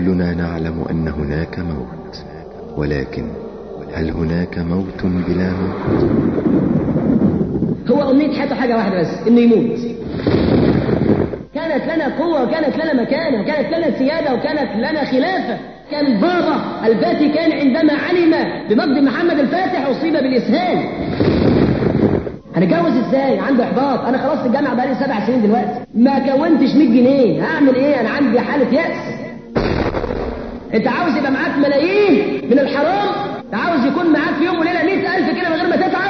كلنا نعلم أن هناك موت ولكن هل هناك موت بلا موت هو أمنية حياته حاجة واحدة بس إنه يموت كانت لنا قوة وكانت لنا مكانة وكانت لنا سيادة وكانت لنا خلافة كان بابا الفاتيكان عندما علم بمجد محمد الفاتح أصيب بالإسهال هنتجوز ازاي عنده احباط انا خلاص في الجامعه بقالي سبع سنين دلوقتي ما كونتش 100 جنيه هعمل ايه انا عندي حاله ياس انت عاوز يبقى معاك ملايين من الحرام انت عاوز يكون معاك في يوم وليله 100000 كده من غير ما تتعب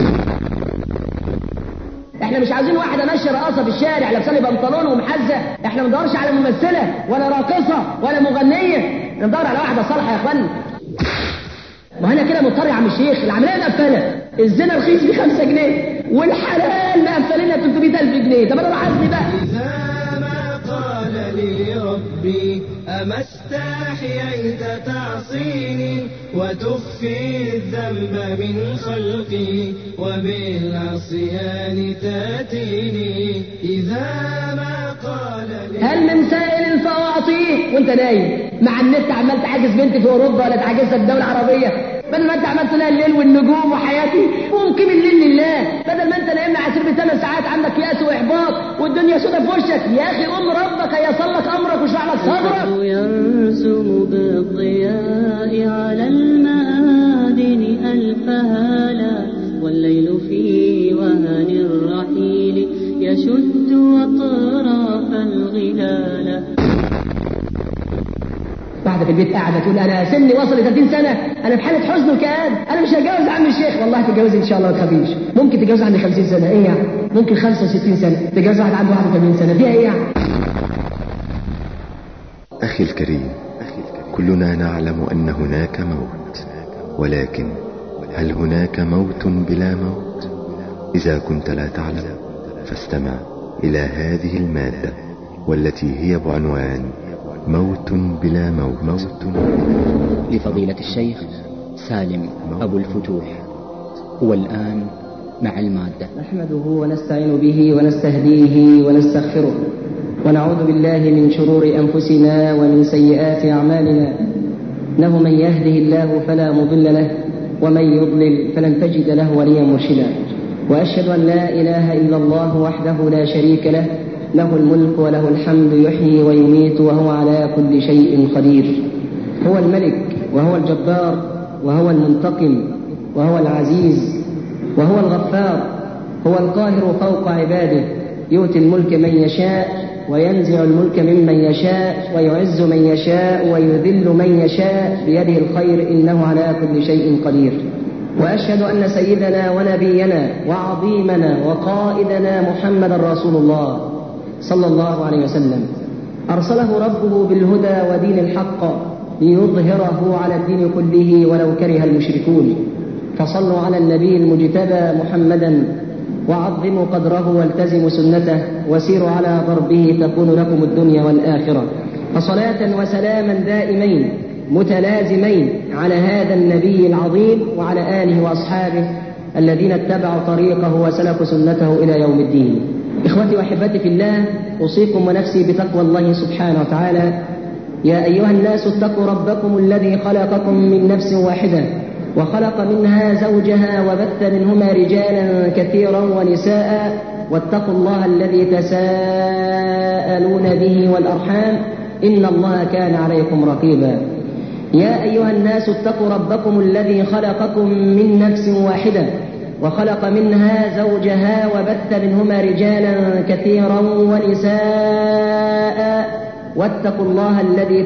احنا مش عاوزين واحده ماشيه رقاصه في الشارع لابسه لي بنطلون ومحزه احنا ما بندورش على ممثله ولا راقصه ولا مغنيه ندور على واحده صالحه يا اخوانا ما انا كده مضطر يا عم الشيخ العمليه مقفله الزنا رخيص ب 5 جنيه والحلال مقفلين 300000 جنيه طب انا اروح ازني بقى إذا ما قال لي ربي أما استحييت تعصيني وتخفي الذنب من خلقي وبالعصيان تاتيني إذا ما قال لي هل من سائل فأعطيه وانت نايم مع النت عمال تعاكس بنت في اوروبا ولا تعاكسها في دوله عربيه بدل ما انت عمال تلاقي الليل والنجوم وحياتي قوم قيم الليل لله بدل ما انت نايم عسير بثمان ساعات عندك ياس واحباط والدنيا سودة في وشك يا اخي قوم ربك يصل لك امرك واشرح لك صدرك يرسم بالضياء على المآدن ألف هالا والليل في وهن الرحيل يشد أطراف الغلال واحده في البيت قاعده تقول انا سني وصل ل 30 سنه انا في حاله حزن وكآب انا مش هتجوز عم الشيخ والله تتجوز ان شاء الله ما تخافيش ممكن تتجوز عندي 50 سنه ايه يعني ممكن 65 سنه تتجوز واحد عنده 81 سنه فيها ايه يعني أخي الكريم كلنا نعلم أن هناك موت ولكن هل هناك موت بلا موت إذا كنت لا تعلم فاستمع إلى هذه المادة والتي هي بعنوان موت بلا موت موت بلا موت. لفضيلة الشيخ سالم أبو الفتوح والآن مع المادة نحمده ونستعين به ونستهديه ونستغفره ونعوذ بالله من شرور أنفسنا ومن سيئات أعمالنا إنه من يهده الله فلا مضل له ومن يضلل فلن تجد له وليا مرشدا وأشهد أن لا إله إلا الله وحده لا شريك له له الملك وله الحمد يحيي ويميت وهو على كل شيء قدير هو الملك وهو الجبار وهو المنتقم وهو العزيز وهو الغفار هو القاهر فوق عباده يؤتي الملك من يشاء وينزع الملك ممن يشاء ويعز من يشاء ويذل من يشاء بيده الخير انه على كل شيء قدير واشهد ان سيدنا ونبينا وعظيمنا وقائدنا محمدا رسول الله صلى الله عليه وسلم ارسله ربه بالهدى ودين الحق ليظهره على الدين كله ولو كره المشركون فصلوا على النبي المجتبى محمدا وعظموا قدره والتزموا سنته وسيروا على ضربه تكون لكم الدنيا والآخرة فصلاة وسلاما دائمين متلازمين على هذا النبي العظيم وعلى آله وأصحابه الذين اتبعوا طريقه وسلكوا سنته إلى يوم الدين إخوتي وأحبتي في الله أوصيكم ونفسي بتقوى الله سبحانه وتعالى يا أيها الناس اتقوا ربكم الذي خلقكم من نفس واحدة وخلق منها زوجها وبث منهما رجالا كثيرا ونساء واتقوا الله الذي تساءلون به والأرحام إن الله كان عليكم رقيبا يا أيها الناس اتقوا ربكم الذي خلقكم من نفس واحدة وخلق منها زوجها وبث منهما رجالا كثيرا ونساء واتقوا الله الذي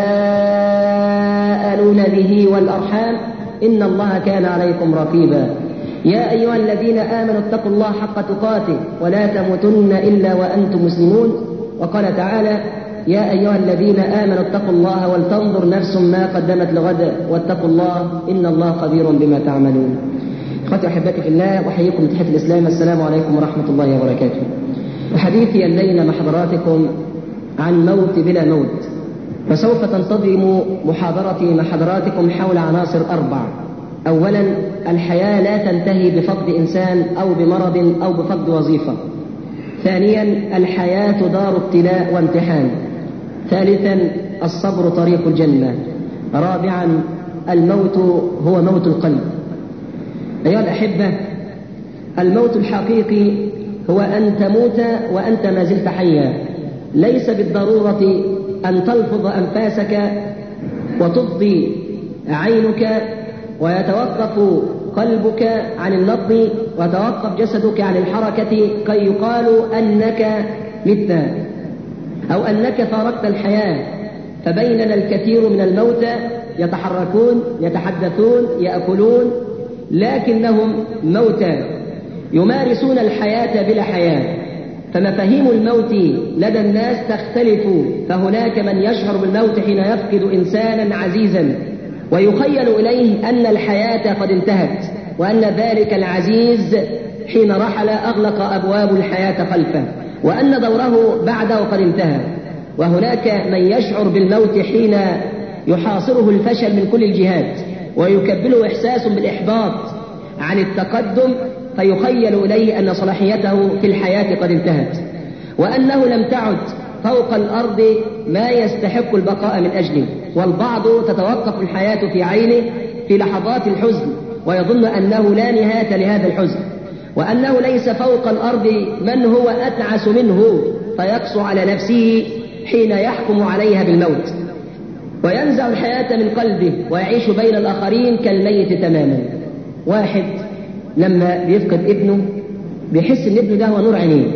تساءلون به والأرحام إن الله كان عليكم رقيبا يا أيها الذين آمنوا اتقوا الله حق تقاته ولا تموتن إلا وأنتم مسلمون وقال تعالى يا أيها الذين آمنوا اتقوا الله ولتنظر نفس ما قدمت لغد واتقوا الله إن الله خبير بما تعملون اخوتي واحبتي في الله احييكم بتحيه الاسلام السلام عليكم ورحمه الله وبركاته. وحديثي الليله مع حضراتكم عن موت بلا موت. فسوف تنتظم محاضرتي مع حضراتكم حول عناصر اربع. اولا الحياه لا تنتهي بفقد انسان او بمرض او بفقد وظيفه. ثانيا الحياه دار ابتلاء وامتحان. ثالثا الصبر طريق الجنة رابعا الموت هو موت القلب أيها الأحبة الموت الحقيقي هو أن تموت وأنت ما زلت حيا ليس بالضرورة أن تلفظ أنفاسك وتفضي عينك ويتوقف قلبك عن النبض ويتوقف جسدك عن الحركة كي يقال أنك مت أو أنك فارقت الحياة فبيننا الكثير من الموتى يتحركون يتحدثون يأكلون لكنهم موتى يمارسون الحياة بلا حياة فمفاهيم الموت لدى الناس تختلف فهناك من يشعر بالموت حين يفقد إنسانا عزيزا ويخيل إليه أن الحياة قد انتهت وأن ذلك العزيز حين رحل أغلق أبواب الحياة خلفه وأن دوره بعده قد انتهى وهناك من يشعر بالموت حين يحاصره الفشل من كل الجهات ويكبله إحساس بالإحباط عن التقدم فيخيل إليه أن صلاحيته في الحياة قد انتهت وأنه لم تعد فوق الأرض ما يستحق البقاء من أجله والبعض تتوقف الحياة في عينه في لحظات الحزن ويظن أنه لا نهاية لهذا الحزن وأنه ليس فوق الأرض من هو أتعس منه فيقسو على نفسه حين يحكم عليها بالموت وينزع الحياة من قلبه ويعيش بين الآخرين كالميت تماما واحد لما بيفقد ابنه بيحس ان ابنه ده هو نور عينيه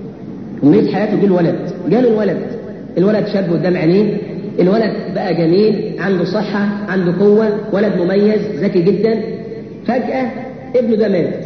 أمنية حياته دي الولد جاله الولد الولد شاب قدام عينيه الولد بقى جميل عنده صحة عنده قوة ولد مميز ذكي جدا فجأة ابنه ده مات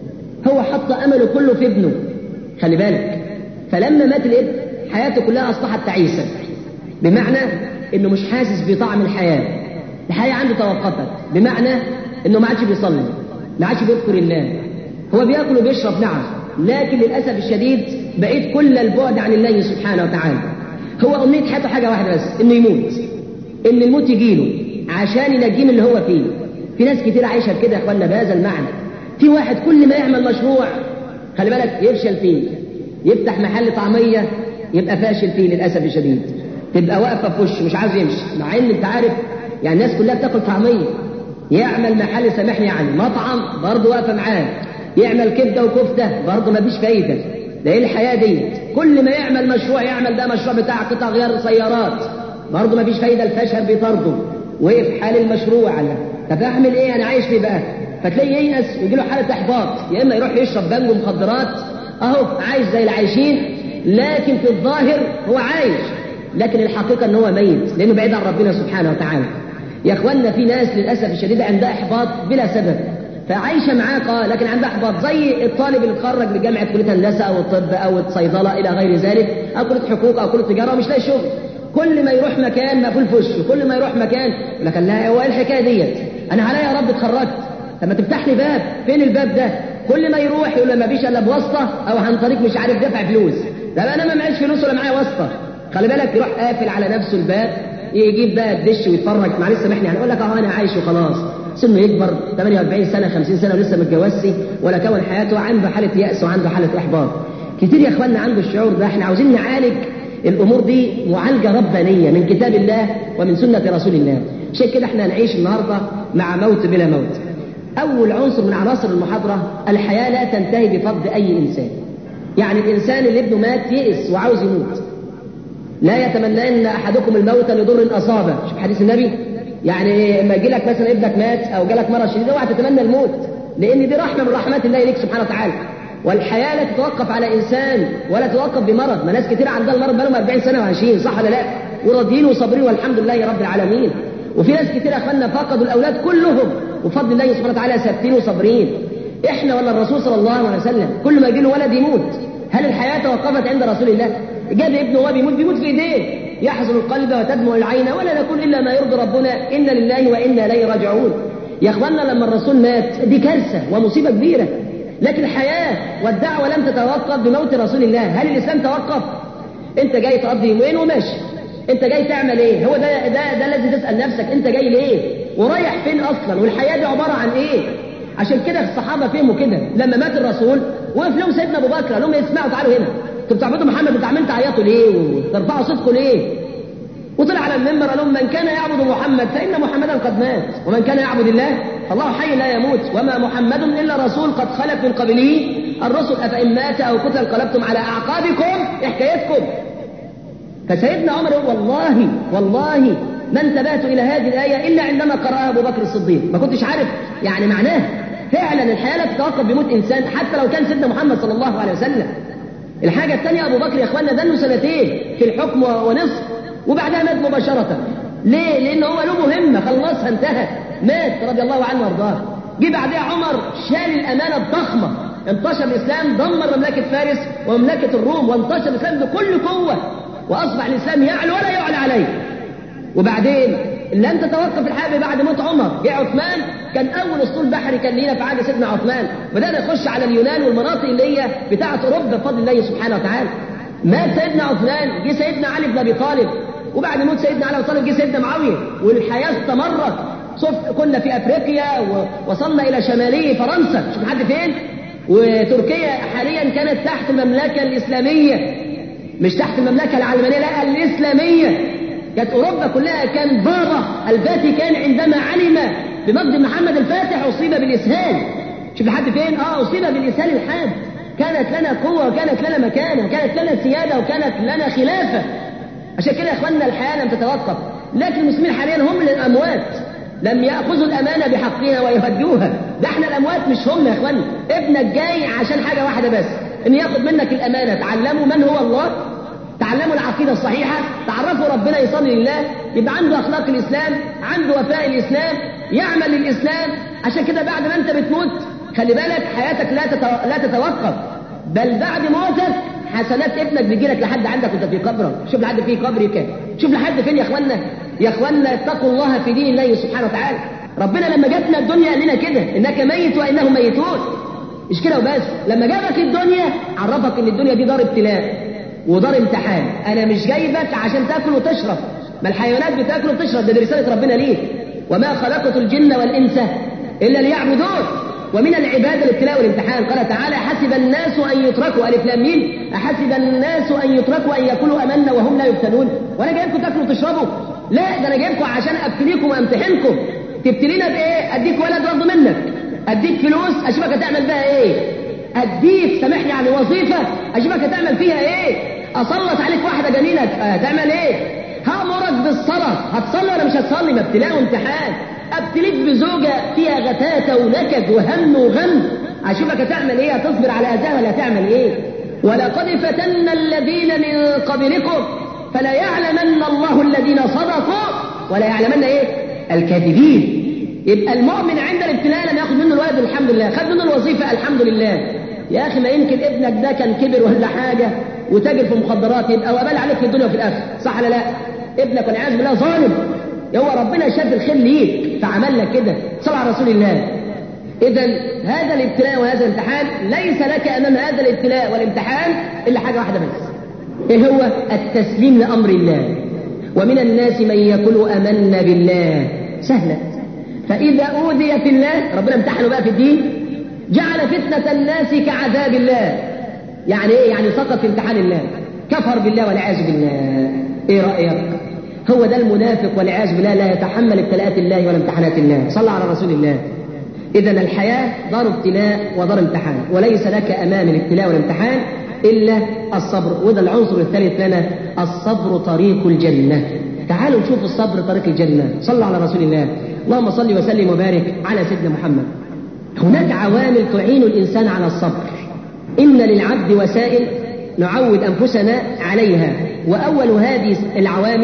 هو حط أمله كله في ابنه خلي بالك فلما مات الابن حياته كلها أصبحت تعيسة بمعنى إنه مش حاسس بطعم الحياة الحياة عنده توقفت بمعنى إنه ما عادش بيصلي ما عادش بيذكر الله هو بياكل وبيشرب نعم لكن للأسف الشديد بقيت كل البعد عن الله سبحانه وتعالى هو أمنية حياته حاجة واحدة بس إنه يموت إن الموت يجيله عشان ينجيه من اللي هو فيه في ناس كتير عايشة كده يا إخوانا بهذا المعنى في واحد كل ما يعمل مشروع خلي بالك يفشل فيه يفتح محل طعمية يبقى فاشل فيه للأسف الشديد تبقى واقفة في وشه مش عايز يمشي مع إن أنت عارف يعني الناس كلها بتاكل طعمية يعمل محل سامحني يعني مطعم برضه واقفة معاه يعمل كبدة وكفتة برضه مفيش فايدة ده ايه الحياة دي كل ما يعمل مشروع يعمل ده مشروع بتاع قطع غيار سيارات برضه مفيش فايدة الفشل بيطرده وقف حال المشروع على طب اعمل ايه انا عايش ليه بقى فتلاقيه ييأس ويجي له حالة احباط يا اما يروح يشرب بانجو مخدرات اهو عايش زي العايشين لكن في الظاهر هو عايش لكن الحقيقة ان هو ميت لانه بعيد عن ربنا سبحانه وتعالى يا اخوانا في ناس للاسف الشديد عندها احباط بلا سبب فعايشه معاك اه لكن عندها احباط زي الطالب اللي اتخرج من جامعه كليه هندسه او الطب او الصيدله الى غير ذلك او كليه حقوق او كليه تجاره ومش لاقي شغل كل ما يروح مكان مقفول في وشه كل ما يروح مكان يقول لك لا هو ايه الحكايه ديت انا عليا يا رب اتخرجت طب ما تفتح لي باب فين الباب ده كل ما يروح يقول ما فيش الا بواسطه او عن طريق مش عارف دفع فلوس طب انا ما معيش فلوس ولا معايا واسطه خلي بالك يروح قافل على نفسه الباب يجيب بقى الدش ويتفرج معلش سامحني يعني يقول لك اهو انا عايش وخلاص سنه يكبر 48 سنه 50 سنه ولسه ما اتجوزش ولا كون حياته عنده حاله ياس وعنده حاله احباط كتير يا اخواننا عنده الشعور ده احنا عاوزين نعالج الامور دي معالجه ربانيه من كتاب الله ومن سنه رسول الله عشان كده احنا هنعيش النهارده مع موت بلا موت اول عنصر من عناصر المحاضره الحياه لا تنتهي بفقد اي انسان يعني الانسان اللي ابنه مات يئس وعاوز يموت لا يتمنى احدكم الموت لضر اصابه شوف حديث النبي يعني لما يجي لك مثلا ابنك مات او جالك مرض شديد اوعى تتمنى الموت لان دي رحمه من رحمات الله ليك سبحانه وتعالى والحياه لا تتوقف على انسان ولا تتوقف بمرض ما ناس كتير عندها المرض بقالهم 40 سنه وعايشين صح ولا لا وراضيين وصابرين والحمد لله رب العالمين وفي ناس كتير يا اخوانا فقدوا الاولاد كلهم وبفضل الله سبحانه وتعالى ثابتين وصابرين احنا ولا الرسول صلى الله عليه وسلم كل ما يجي له ولد يموت هل الحياه توقفت عند رسول الله جاب ابنه وهو بيموت بيموت في ايديه يحزن القلب وتدمع العين ولا نقول الا ما يرضي ربنا ان لله وانا اليه راجعون يا اخوانا لما الرسول مات دي كارثه ومصيبه كبيره لكن الحياه والدعوه لم تتوقف بموت رسول الله هل الاسلام توقف انت جاي تقضي يومين وماشي انت جاي تعمل ايه هو ده ده ده الذي تسال نفسك انت جاي ليه ورايح فين اصلا والحياه دي عباره عن ايه عشان كده الصحابه فهموا كده لما مات الرسول وقف لهم سيدنا ابو بكر قال لهم اسمعوا تعالوا هنا انتوا بتعبدوا محمد انتوا عمالين تعيطوا ليه وترفعوا صوتكم ليه وطلع على المنبر قال لهم من كان يعبد محمد فإن محمدا قد مات ومن كان يعبد الله فالله حي لا يموت وما محمد إلا رسول قد خلت من قبله الرسل أفإن مات أو قتل انقلبتم على أعقابكم إيه حكايتكم فسيدنا عمر يقول والله والله ما انتبهت إلى هذه الآية إلا عندما قرأها أبو بكر الصديق ما كنتش عارف يعني معناه فعلا الحياة لا تتوقف بموت إنسان حتى لو كان سيدنا محمد صلى الله عليه وسلم الحاجة الثانية أبو بكر يا إخواننا دنه سنتين في الحكم ونصف وبعدها مات مباشرة ليه؟ لأن هو له مهمة خلصها انتهت مات رضي الله عنه وارضاه جه بعدها عمر شال الأمانة الضخمة انتشر الإسلام دمر مملكة فارس ومملكة الروم وانتشر الإسلام بكل قوة وأصبح الإسلام يعلو ولا يعلى عليه وبعدين لم تتوقف الحرب بعد موت عمر جه عثمان كان اول اسطول بحري كان لينا في عهد سيدنا عثمان بدانا نخش على اليونان والمناطق اللي هي بتاعه اوروبا بفضل الله سبحانه وتعالى مات سيدنا عثمان جه سيدنا علي بن ابي طالب وبعد موت سيدنا علي بن طالب جه سيدنا معاويه والحياه استمرت شوف كنا في افريقيا ووصلنا الى شمالي فرنسا شوف لحد فين وتركيا حاليا كانت تحت المملكه الاسلاميه مش تحت المملكه العلمانيه لا الاسلاميه كانت اوروبا كلها كان بابا الفاتيكان عندما علم بمجد محمد الفاتح اصيب بالاسهال شوف لحد فين اه اصيب بالاسهال الحاد كانت لنا قوه وكانت لنا مكانه وكانت لنا سياده وكانت لنا خلافه عشان كده يا اخواننا الحياه لم تتوقف لكن المسلمين حاليا هم الاموات لم ياخذوا الامانه بحقها ويهدوها ده احنا الاموات مش هم يا اخوانا ابنك جاي عشان حاجه واحده بس ان ياخذ منك الامانه تعلموا من هو الله تعلموا العقيدة الصحيحة تعرفوا ربنا يصلي لله يبقى عنده أخلاق الإسلام عنده وفاء الإسلام يعمل للإسلام عشان كده بعد ما أنت بتموت خلي بالك حياتك لا تتو... لا تتوقف بل بعد موتك حسنات ابنك بيجيلك لحد عندك وانت في قبرك شوف لحد في قبرك شوف لحد فين يا اخوانا يا اخوانا اتقوا الله في دين الله سبحانه وتعالى ربنا لما جاتنا الدنيا قال لنا كده انك ميت وانهم ميتون مش كده وبس لما جابك الدنيا عرفك ان الدنيا دي دار ابتلاء ودار امتحان انا مش جايبك عشان تاكل وتشرب ما الحيوانات بتاكل وتشرب ده, ده رساله ربنا ليك وما خلقت الجن والانس الا ليعبدون ومن العباده الابتلاء والامتحان قال تعالى حسب الناس ان يتركوا الف لام ميم احسب الناس ان يتركوا ان يقولوا امنا وهم لا يفتنون وانا جايبكم تاكلوا وتشربوا لا ده انا جايبكم عشان ابتليكم وامتحنكم تبتلينا بايه اديك ولد واخده منك اديك فلوس اشوفك هتعمل بها ايه اديك سامحني يعني وظيفه اشوفك هتعمل فيها ايه اسلط عليك واحده جميله هتعمل ايه هامرك بالصلاه هتصلي ولا مش هتصلي ما ابتلاء وامتحان ابتليك بزوجه فيها غتاتة ونكد وهم وغم اشوفك هتعمل ايه هتصبر على اذاها ولا هتعمل ايه ولقد فتنا الذين من قبلكم فلا يعلمن الله الذين صدقوا ولا يعلمن ايه الكاذبين يبقى المؤمن عند الابتلاء لم ياخذ منه الولد الحمد لله خد منه الوظيفه الحمد لله يا اخي ما يمكن ابنك ده كان كبر ولا حاجه وتاجر في مخدرات يبقى وبال عليك في الدنيا وفي الاخره صح ولا لا ابنك والعياذ بالله ظالم هو ربنا شد الخير ليك فعمل لك كده صلى على رسول الله اذا هذا الابتلاء وهذا الامتحان ليس لك امام هذا الابتلاء والامتحان الا حاجه واحده بس ايه هو التسليم لامر الله ومن الناس من يقول امنا بالله سهله فاذا اوذي في الله ربنا امتحنه بقى في الدين جعل فتنه الناس كعذاب الله يعني ايه يعني سقط في امتحان الله كفر بالله والعياذ بالله ايه رايك هو ده المنافق والعياذ بالله لا يتحمل ابتلاءات الله ولا امتحانات الله صلى على رسول الله اذا الحياه دار ابتلاء ودار امتحان وليس لك امام الابتلاء والامتحان الا الصبر وده العنصر الثالث لنا الصبر طريق الجنه تعالوا نشوف الصبر طريق الجنه صلى على رسول الله اللهم صل وسلم وبارك على سيدنا محمد هناك عوامل تعين الانسان على الصبر إن للعبد وسائل نعود أنفسنا عليها وأول هذه العوامل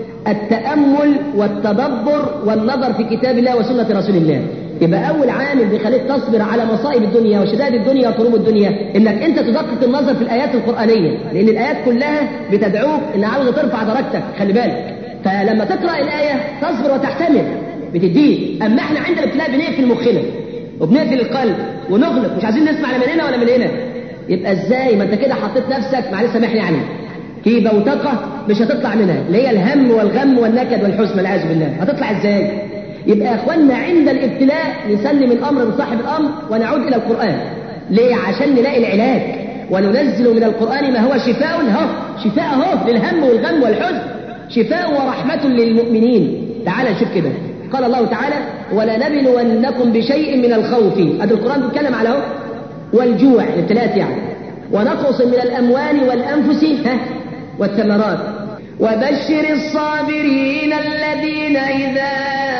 التأمل والتدبر والنظر في كتاب الله وسنة رسول الله يبقى أول عامل بيخليك تصبر على مصائب الدنيا وشدائد الدنيا وكروب الدنيا إنك أنت تدقق النظر في الآيات القرآنية لأن الآيات كلها بتدعوك إن عاوزة ترفع درجتك خلي بالك فلما تقرأ الآية تصبر وتحتمل بتديه أما إحنا عند الابتلاء بنقفل مخنا وبنقفل القلب ونغلق مش عايزين نسمع لا من هنا ولا من هنا يبقى ازاي ما انت كده حطيت نفسك معلش سامحني يعني في بوتقه مش هتطلع منها اللي هي الهم والغم والنكد والحزن والعياذ بالله هتطلع ازاي يبقى يا اخوانا عند الابتلاء نسلم الامر لصاحب الامر ونعود الى القران ليه عشان نلاقي العلاج وننزل من القران ما هو شفاء اهو شفاء اهو للهم والغم والحزن شفاء ورحمة للمؤمنين تعال نشوف كده قال الله تعالى ولنبلونكم بشيء من الخوف هذا القرآن بيتكلم على هو والجوع الابتلاءات يعني ونقص من الأموال والأنفس ها والثمرات وبشر الصابرين الذين إذا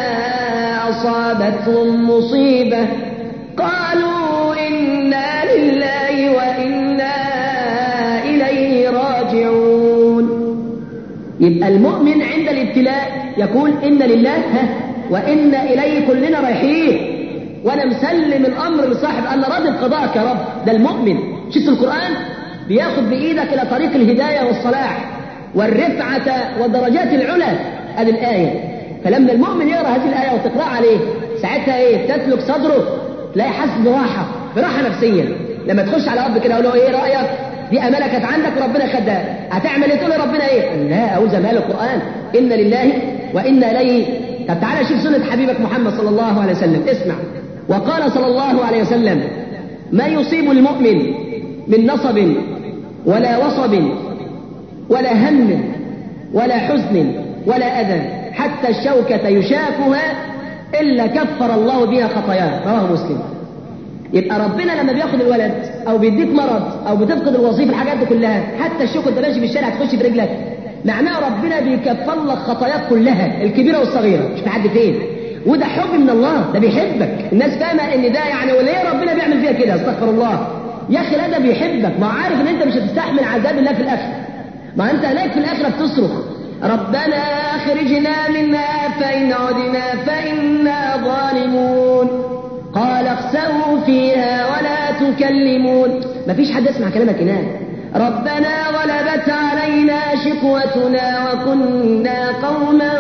أصابتهم مصيبة قالوا إنا لله وإنا إليه راجعون يبقى المؤمن عند الابتلاء يقول إن لله ها وإن إليه كلنا رايحين وأنا مسلم الأمر لصاحب أنا راضي بقضاءك يا رب ده المؤمن شفت القرآن بياخد بإيدك إلى طريق الهداية والصلاح والرفعة والدرجات العلى هذه الآية فلما المؤمن يقرأ هذه الآية وتقرأ عليه ساعتها إيه تسلك صدره تلاقي حاسس براحة براحة نفسية لما تخش على رب كده أقول له إيه رأيك دي أمانة كانت عندك وربنا خدها هتعمل إيه تقول ربنا إيه قال لا أعوذ مال القرآن إن لله وإنا إليه طب تعالى شوف سنة حبيبك محمد صلى الله عليه وسلم اسمع وقال صلى الله عليه وسلم ما يصيب المؤمن من نصب ولا وصب ولا هم ولا حزن ولا أذى حتى الشوكة يشاكها إلا كفر الله بها خطاياه رواه مسلم يبقى ربنا لما بياخد الولد أو بيديك مرض أو بتفقد الوظيفة الحاجات دي كلها حتى الشوكة انت ماشي في الشارع تخش في رجلك معناه ربنا بيكفر لك خطاياك كلها الكبيرة والصغيرة مش لحد فين وده حب من الله ده بيحبك الناس فاهمة ان ده يعني وليه ربنا بيعمل فيها كده استغفر الله يا اخي لا ده بيحبك ما هو عارف ان انت مش هتستحمل عذاب الله في الاخره ما انت هناك في الاخره بتصرخ ربنا اخرجنا منها فان عدنا فانا ظالمون قال اخسئوا فيها ولا تكلمون مفيش حد يسمع كلامك هناك ربنا غلبت علينا شقوتنا وكنا قوما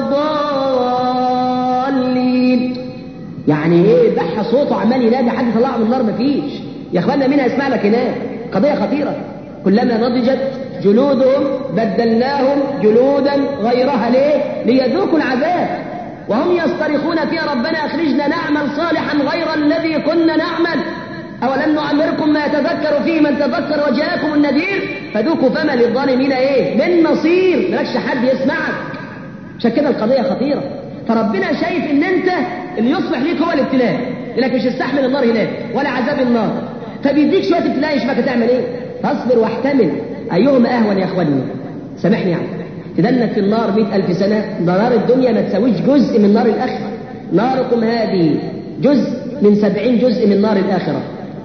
ضالين يعني ايه بح صوته عمال ينادي حد يطلعه من النار مفيش يا اخوانا مين هيسمع لك هناك قضيه خطيره كلما نضجت جلودهم بدلناهم جلودا غيرها ليه ليذوقوا العذاب وهم يصطرخون فيها ربنا اخرجنا نعمل صالحا غير الذي كنا نعمل أولم نعمركم ما يتذكر فيه من تذكر وجاءكم النذير فذوقوا فما للظالمين إيه من نصير مالكش حد يسمعك عشان كده القضية خطيرة فربنا شايف إن أنت اللي يصلح ليك هو الابتلاء لأنك مش هتستحمل النار هناك ولا عذاب النار فبيديك شوية ابتلاء يشوفك هتعمل إيه فاصبر واحتمل أيهما أهون يا إخواني سامحني يعني تدنك في النار مئة ألف سنة نار الدنيا ما تساويش جزء من نار الآخرة ناركم هذه جزء من سبعين جزء من نار الآخرة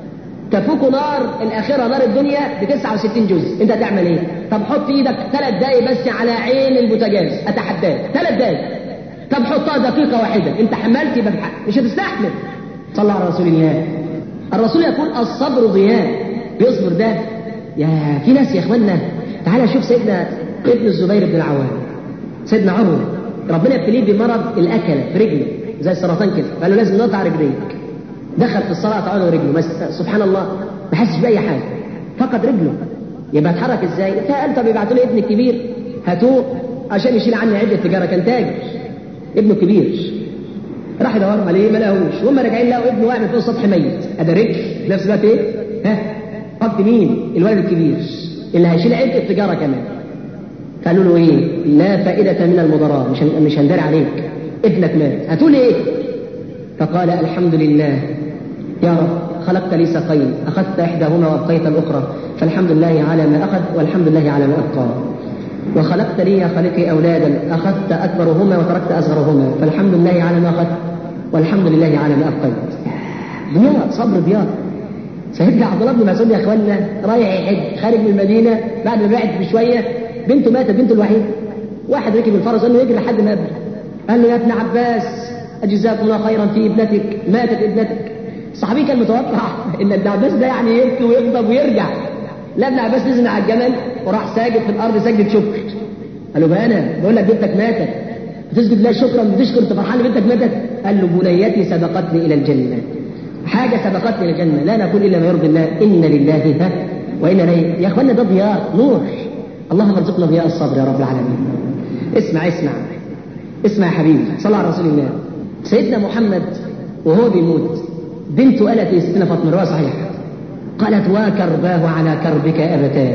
تفوق نار الآخرة نار الدنيا ب 69 جزء أنت هتعمل إيه؟ طب حط إيدك ثلاث دقايق بس على عين البوتاجاز أتحداك ثلاث دقايق طب حطها دقيقة واحدة أنت حملت يبقى بحق مش هتستحمل صلى على رسول الله الرسول يقول الصبر ضياء بيصبر ده يا في ناس يا اخوانا تعالى شوف سيدنا ابن الزبير بن العوام سيدنا عمر ربنا يبتليه بمرض الأكلة في رجله زي السرطان كده قال له لازم نقطع رجليك دخل في الصلاة تعالى رجله بس سبحان الله ما حسش بأي حاجة فقد رجله يبقى اتحرك ازاي؟ فقال طب يبعتوا لي ابن الكبير هاتوه عشان يشيل عني عدة تجارة كان تاجر ابنه كبير راح يدور عليه ما لقاهوش وهم راجعين لقوا ابنه واقع فوق السطح ميت ادي رجل في نفس الوقت ايه؟ ها؟ قد مين؟ الولد الكبير اللي هيشيل عدة تجارة كمان قالوا له ايه؟ لا فائدة من المضارات مش مش هندار عليك ابنك مات هاتوا لي ايه؟ فقال الحمد لله يا رب خلقت لي ساقين أخذت إحداهما وأبقيت الأخرى فالحمد لله على ما أخذ والحمد لله على ما أبقى وخلقت لي يا خالقي أولادا أخذت أكبرهما وتركت أصغرهما فالحمد لله على ما أخذت والحمد لله على ما أبقيت ضياء صبر ضياء سيدنا عبد الله بن مسعود يا اخوانا رايح يحج خارج من المدينه بعد ما بعد بشويه بنته ماتت بنته الوحيده واحد ركب الفرس قال له يجري لحد ما قبل قال له يا ابن عباس أجزاكم الله خيرا في ابنتك ماتت ابنتك الصحابي كان متوقع ان ابن عباس ده يعني يبكي ويغضب ويرجع لا ابن عباس نزل على الجمل وراح ساجد في الارض سجدة شكر قال له بقى انا بقول لك بنتك ماتت بتسجد لها شكرا بتشكر انت فرحان بنتك ماتت قال له بنيتي سبقتني الى الجنه حاجه سبقتني الى الجنه لا نقول الا ما يرضي الله ان لله ها وانا اليه يا اخوانا ده ضياء نور اللهم ارزقنا ضياء الصبر يا رب العالمين اسمع اسمع اسمع يا حبيبي صلى على رسول الله سيدنا محمد وهو بيموت بنته قالت يا ستنا فاطمه روايه صحيح قالت وكرباه على كربك ابتاه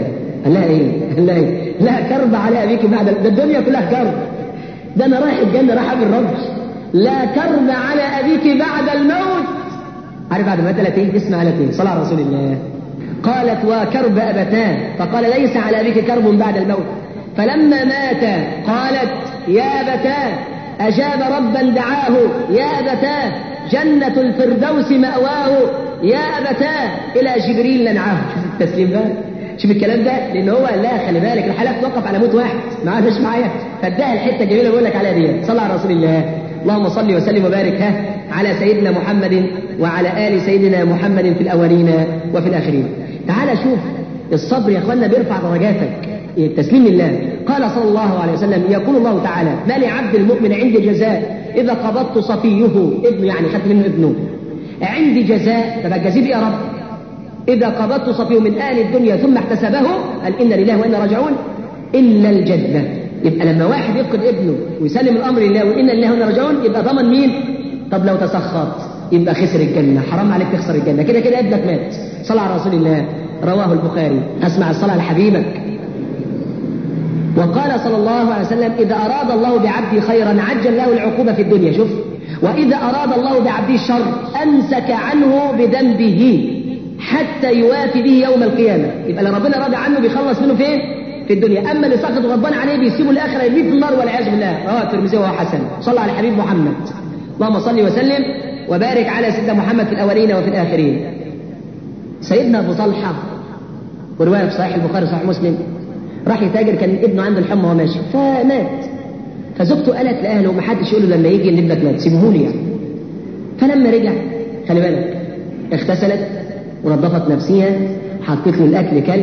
قال لها ايه؟ قال لها ايه؟ لا كرب على ابيك بعد ده الدنيا كلها كرب ده انا رايح الجنه رايح اقابل ربي لا كرب على ابيك بعد الموت عارف بعد ما قالت ايه؟ اسمع قالت ايه؟ صلى على رسول الله قالت وكرب ابتاه فقال ليس على ابيك كرب بعد الموت فلما مات قالت يا ابتاه اجاب ربا دعاه يا ابتاه جنة الفردوس مأواه يا أبتاه إلى جبريل لنعاه شوف التسليم بقى شوف الكلام ده لأن هو لا خلي بالك الحالة توقف على موت واحد معاه مش معايا فاداها الحتة الجميلة بقول لك عليها دي صلى على رسول الله اللهم صل وسلم وبارك ها على سيدنا محمد وعلى آل سيدنا محمد في الأولين وفي الآخرين تعال شوف الصبر يا اخوانا بيرفع درجاتك التسليم لله قال صلى الله عليه وسلم يقول الله تعالى ما لعبد المؤمن عندي جزاء إذا قبضت صفيه ابنه يعني خدت منه ابنه عندي جزاء طب الجزيء يا رب إذا قبضت صفيه من آل الدنيا ثم احتسبه قال إن لله وإنا راجعون إلا الجنة يبقى لما واحد يفقد ابنه ويسلم الأمر لله وإن لله وإنا راجعون يبقى ضمن مين؟ طب لو تسخط يبقى خسر الجنة حرام عليك تخسر الجنة كده كده ابنك مات صلى على رسول الله رواه البخاري أسمع الصلاة لحبيبك وقال صلى الله عليه وسلم إذا أراد الله بعبدي خيرا عجل له العقوبة في الدنيا شوف وإذا أراد الله بعبده الشر أمسك عنه بذنبه حتى يوافي به يوم القيامة يبقى اللي ربنا راضي عنه بيخلص منه فين؟ في الدنيا أما اللي سقط غضبان عليه بيسيبه الآخرة يرميه في النار والعياذ بالله رواه الترمذي وهو حسن صلى على الحبيب محمد اللهم صل وسلم وبارك على سيدنا محمد في الأولين وفي الآخرين سيدنا أبو طلحة ورواية في صحيح البخاري وصحيح مسلم راح يتاجر كان ابنه عنده الحمى وهو ماشي فمات فزوجته قالت لاهله ما حدش يقول له لما يجي ان ابنك مات سيبوه لي يعني فلما رجع خلي بالك اغتسلت ونظفت نفسها حطت له الاكل كل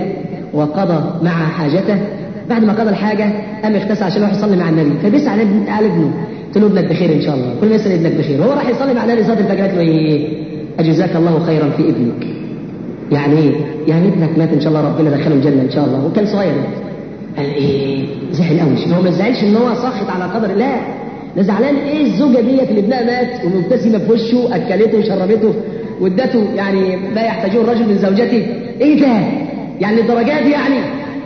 وقضى مع حاجته بعد ما قضى الحاجه قام اغتسل عشان يروح يصلي مع النبي فبيسال على ابن على ابنه قلت له ابنك بخير ان شاء الله كل ما يسال ابنك بخير هو راح يصلي مع النبي صلاه الفجر قالت له ايه اجزاك الله خيرا في ابنك يعني ايه يعني ابنك مات ان شاء الله ربنا دخله الجنه ان شاء الله وكان صغير قال ايه زعل قوي هو ما زعلش ان هو ساخط على قدر لا ده زعلان ايه الزوجه ديت اللي ابنها مات ومبتسمه في وشه اكلته وشربته وادته يعني ما يحتاجه الرجل من زوجته ايه ده يعني الدرجات يعني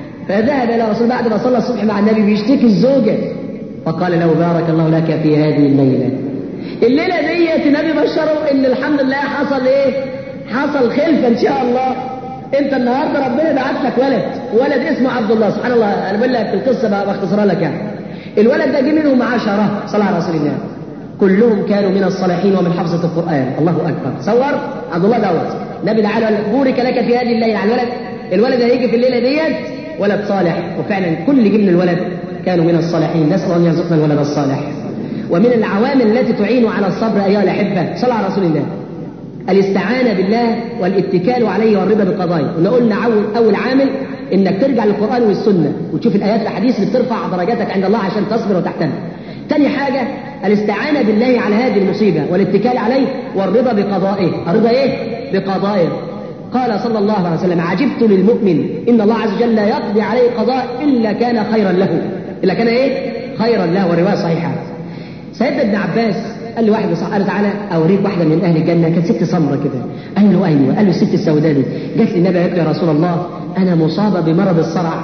فذهب الى رسول بعد ما صلى الصبح مع النبي بيشتكي الزوجه فقال له بارك الله لك في هذه الليله الليله ديت النبي بشره ان الحمد لله حصل ايه حصل خلفه ان شاء الله انت النهارده ربنا بعت لك ولد ولد اسمه عبد الله سبحان الله انا بقول لك القصه بقى باختصرها لك يعني الولد ده جه منهم عشره صلى على رسول الله كلهم كانوا من الصالحين ومن حفظة القرآن الله أكبر صور عبد الله دوت النبي تعالى بورك لك في هذه الليلة على الولد الولد هيجي في الليلة ديت ولد صالح وفعلا كل اللي جه من الولد كانوا من الصالحين نسأل الله أن يرزقنا الولد الصالح ومن العوامل التي تعين على الصبر أيها الأحبة صلى على رسول الله الاستعانة بالله والاتكال عليه والرضا بقضائه قلنا قلنا أول, أول عامل إنك ترجع للقرآن والسنة وتشوف الآيات الحديث اللي بترفع درجاتك عند الله عشان تصبر وتحتمل تاني حاجة الاستعانة بالله على هذه المصيبة والاتكال عليه والرضا بقضائه الرضا ايه؟ بقضائه قال صلى الله عليه وسلم عجبت للمؤمن إن الله عز وجل لا يقضي عليه قضاء إلا كان خيرا له إلا كان ايه؟ خيرا له والرواية صحيحة سيدنا ابن عباس قال له واحد قال تعالى اوريك واحده من اهل الجنه كانت ست سمره كده قال له ايوه قال له الست السوداء دي جت للنبي قالت له يا رسول الله انا مصابه بمرض الصرع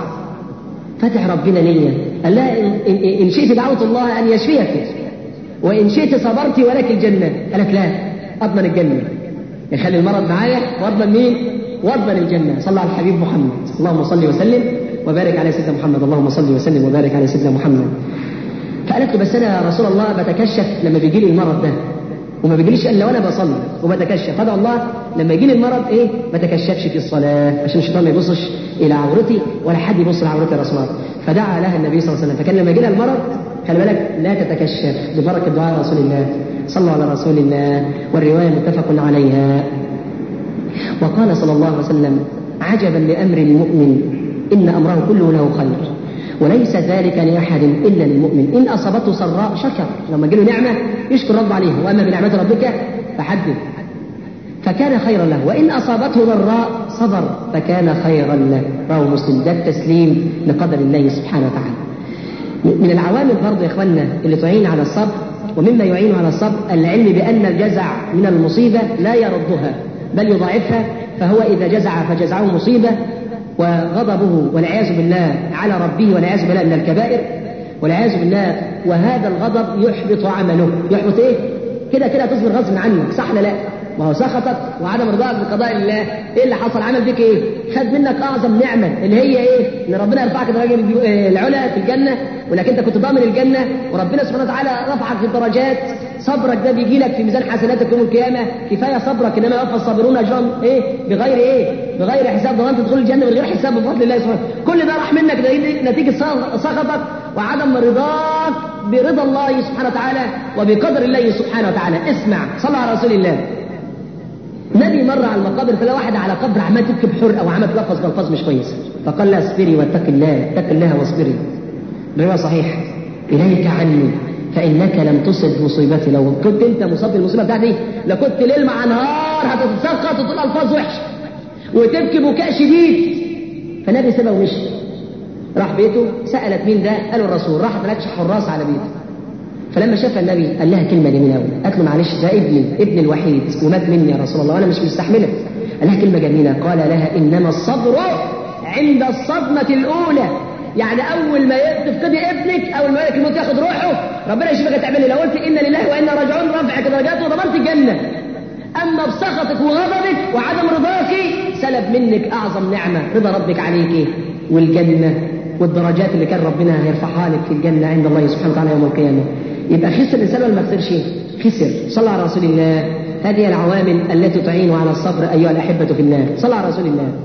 فتح ربنا نية قال لها إن, إن, إن شئت دعوت الله أن يشفيك وإن شئت صبرت ولك الجنة قالت لا أضمن الجنة يخلي المرض معايا وأضمن مين وأضمن الجنة صلى على الحبيب محمد اللهم صل وسلم وبارك على سيدنا محمد اللهم صل وسلم وبارك على سيدنا محمد فقالت له بس أنا يا رسول الله بتكشف لما بيجي لي المرض ده وما بيجيليش الا وانا بصلي وبتكشف فدعو الله لما يجي لي المرض ايه ما تكشفش في الصلاه عشان الشيطان ما يبصش الى عورتي ولا حد يبص لعورتي يا رسول الله فدعا لها النبي صلى الله عليه وسلم فكان لما يجي لها المرض خلي بالك لا تتكشف ببركه دعاء رسول الله صلوا على رسول الله والروايه متفق عليها وقال صلى الله عليه وسلم عجبا لامر المؤمن ان امره كله له خير وليس ذلك لأحد إلا للمؤمن إن أصابته سراء شكر لما جاله نعمة يشكر رب عليها وأما بنعمة ربك فحدث فكان خيرا له وإن أصابته ضراء صبر فكان خيرا له رواه مسلم ده التسليم لقدر الله سبحانه وتعالى من العوامل برضه يا إخواننا اللي تعين على الصبر ومما يعين على الصبر العلم بأن الجزع من المصيبة لا يردها بل يضاعفها فهو إذا جزع فجزعه مصيبة وغضبه والعياذ بالله على ربه والعياذ بالله من الكبائر والعياذ بالله وهذا الغضب يحبط عمله يحبط ايه كده كده تصبر غصب عنك صح ولا لا ما هو سخطك وعدم رضاك بقضاء الله ايه اللي حصل عمل بيك ايه خد منك اعظم نعمه اللي هي ايه ان ربنا يرفعك درجه العلا في الجنه ولكن انت كنت ضامن الجنه وربنا سبحانه وتعالى رفعك في الدرجات صبرك ده بيجي لك في ميزان حسناتك يوم القيامه كفايه صبرك انما يوفى الصابرون اجرهم ايه بغير ايه بغير حساب ضمنت تدخل الجنه من غير حساب بفضل الله سبحانه كل ده راح منك نتيجه سخطك وعدم رضاك برضا الله سبحانه وتعالى وبقدر الله سبحانه وتعالى اسمع صلى على رسول الله نبي مر على المقابر فلا واحد على قبر عمال تبكي بحرقه وعمال تلفظ بألفاظ مش كويسه فقال لها اصبري واتق الله اتق الله واصبري الروايه صحيح اليك عني فانك لم تصب مصيبتي لو كنت انت مصاب بالمصيبه بتاعتي لكنت ليل مع نهار هتتسقط وتقول الفاظ وحشه وتبكي بكاء شديد فالنبي سابها ومشي راح بيته سالت مين ده قالوا الرسول راحت ملكش حراس على بيته فلما شاف النبي قال لها كلمه جميله قوي قالت له معلش ده ابني ابني الوحيد ومات مني يا رسول الله وانا مش مستحمله قال لها كلمه جميله قال لها انما الصبر عند الصدمه الاولى يعني اول ما تفقدي ابنك اول ما ملك الموت ياخد روحه ربنا يشوفك هتعملي لو قلت انا لله وانا راجعون رفعك درجات وضمنت الجنه اما بسخطك وغضبك وعدم رضاك سلب منك اعظم نعمه رضا ربك عليك والجنه والدرجات اللي كان ربنا هيرفعها لك في الجنه عند الله سبحانه وتعالى يوم القيامه يبقى خسر الانسان ولا ما خسرش؟ خسر صلى على رسول الله هذه العوامل التي تعين على الصبر ايها الاحبه في الله صلى على رسول الله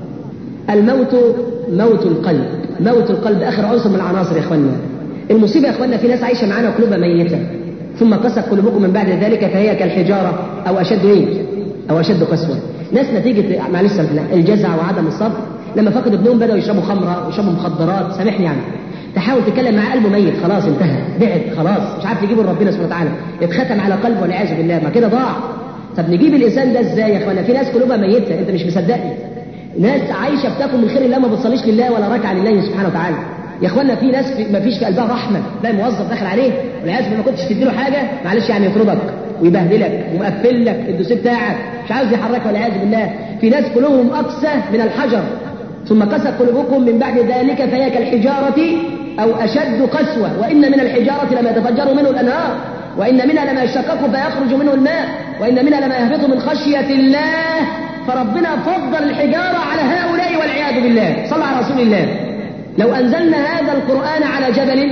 الموت موت القلب موت القلب اخر عنصر من العناصر يا اخوانا المصيبه يا اخوانا في ناس عايشه معانا قلوبها ميته ثم قست قلوبكم من بعد ذلك فهي كالحجاره او اشد ايه؟ او اشد قسوه ناس نتيجه معلش الجزع وعدم الصبر لما فقدوا ابنهم بداوا يشربوا خمره ويشربوا مخدرات سامحني يعني تحاول تتكلم مع قلبه ميت خلاص انتهى بعد خلاص مش عارف يجيبه لربنا سبحانه وتعالى اتختم على قلبه والعياذ بالله ما كده ضاع طب نجيب الانسان ده ازاي يا اخوانا في ناس قلوبها ميته انت مش مصدقني ناس عايشه بتاكل من خير الله ما بتصليش لله ولا ركعه لله سبحانه وتعالى يا اخوانا في ناس في ما فيش في قلبها رحمه لا موظف داخل عليه والعياذ بالله ما كنتش تديله حاجه معلش يعني يطردك ويبهدلك ومقفل لك الدوسيه بتاعك مش عاوز يحركك والعياذ بالله في ناس قلوبهم اقسى من الحجر ثم قست قلوبكم من بعد ذلك فهي كالحجاره أو أشد قسوة وإن من الحجارة لما يتفجر منه الأنهار وإن منها لما يشقق فيخرج منه الماء وإن منها لما يهبط من خشية الله فربنا فضل الحجارة على هؤلاء والعياذ بالله صلى على رسول الله لو أنزلنا هذا القرآن على جبل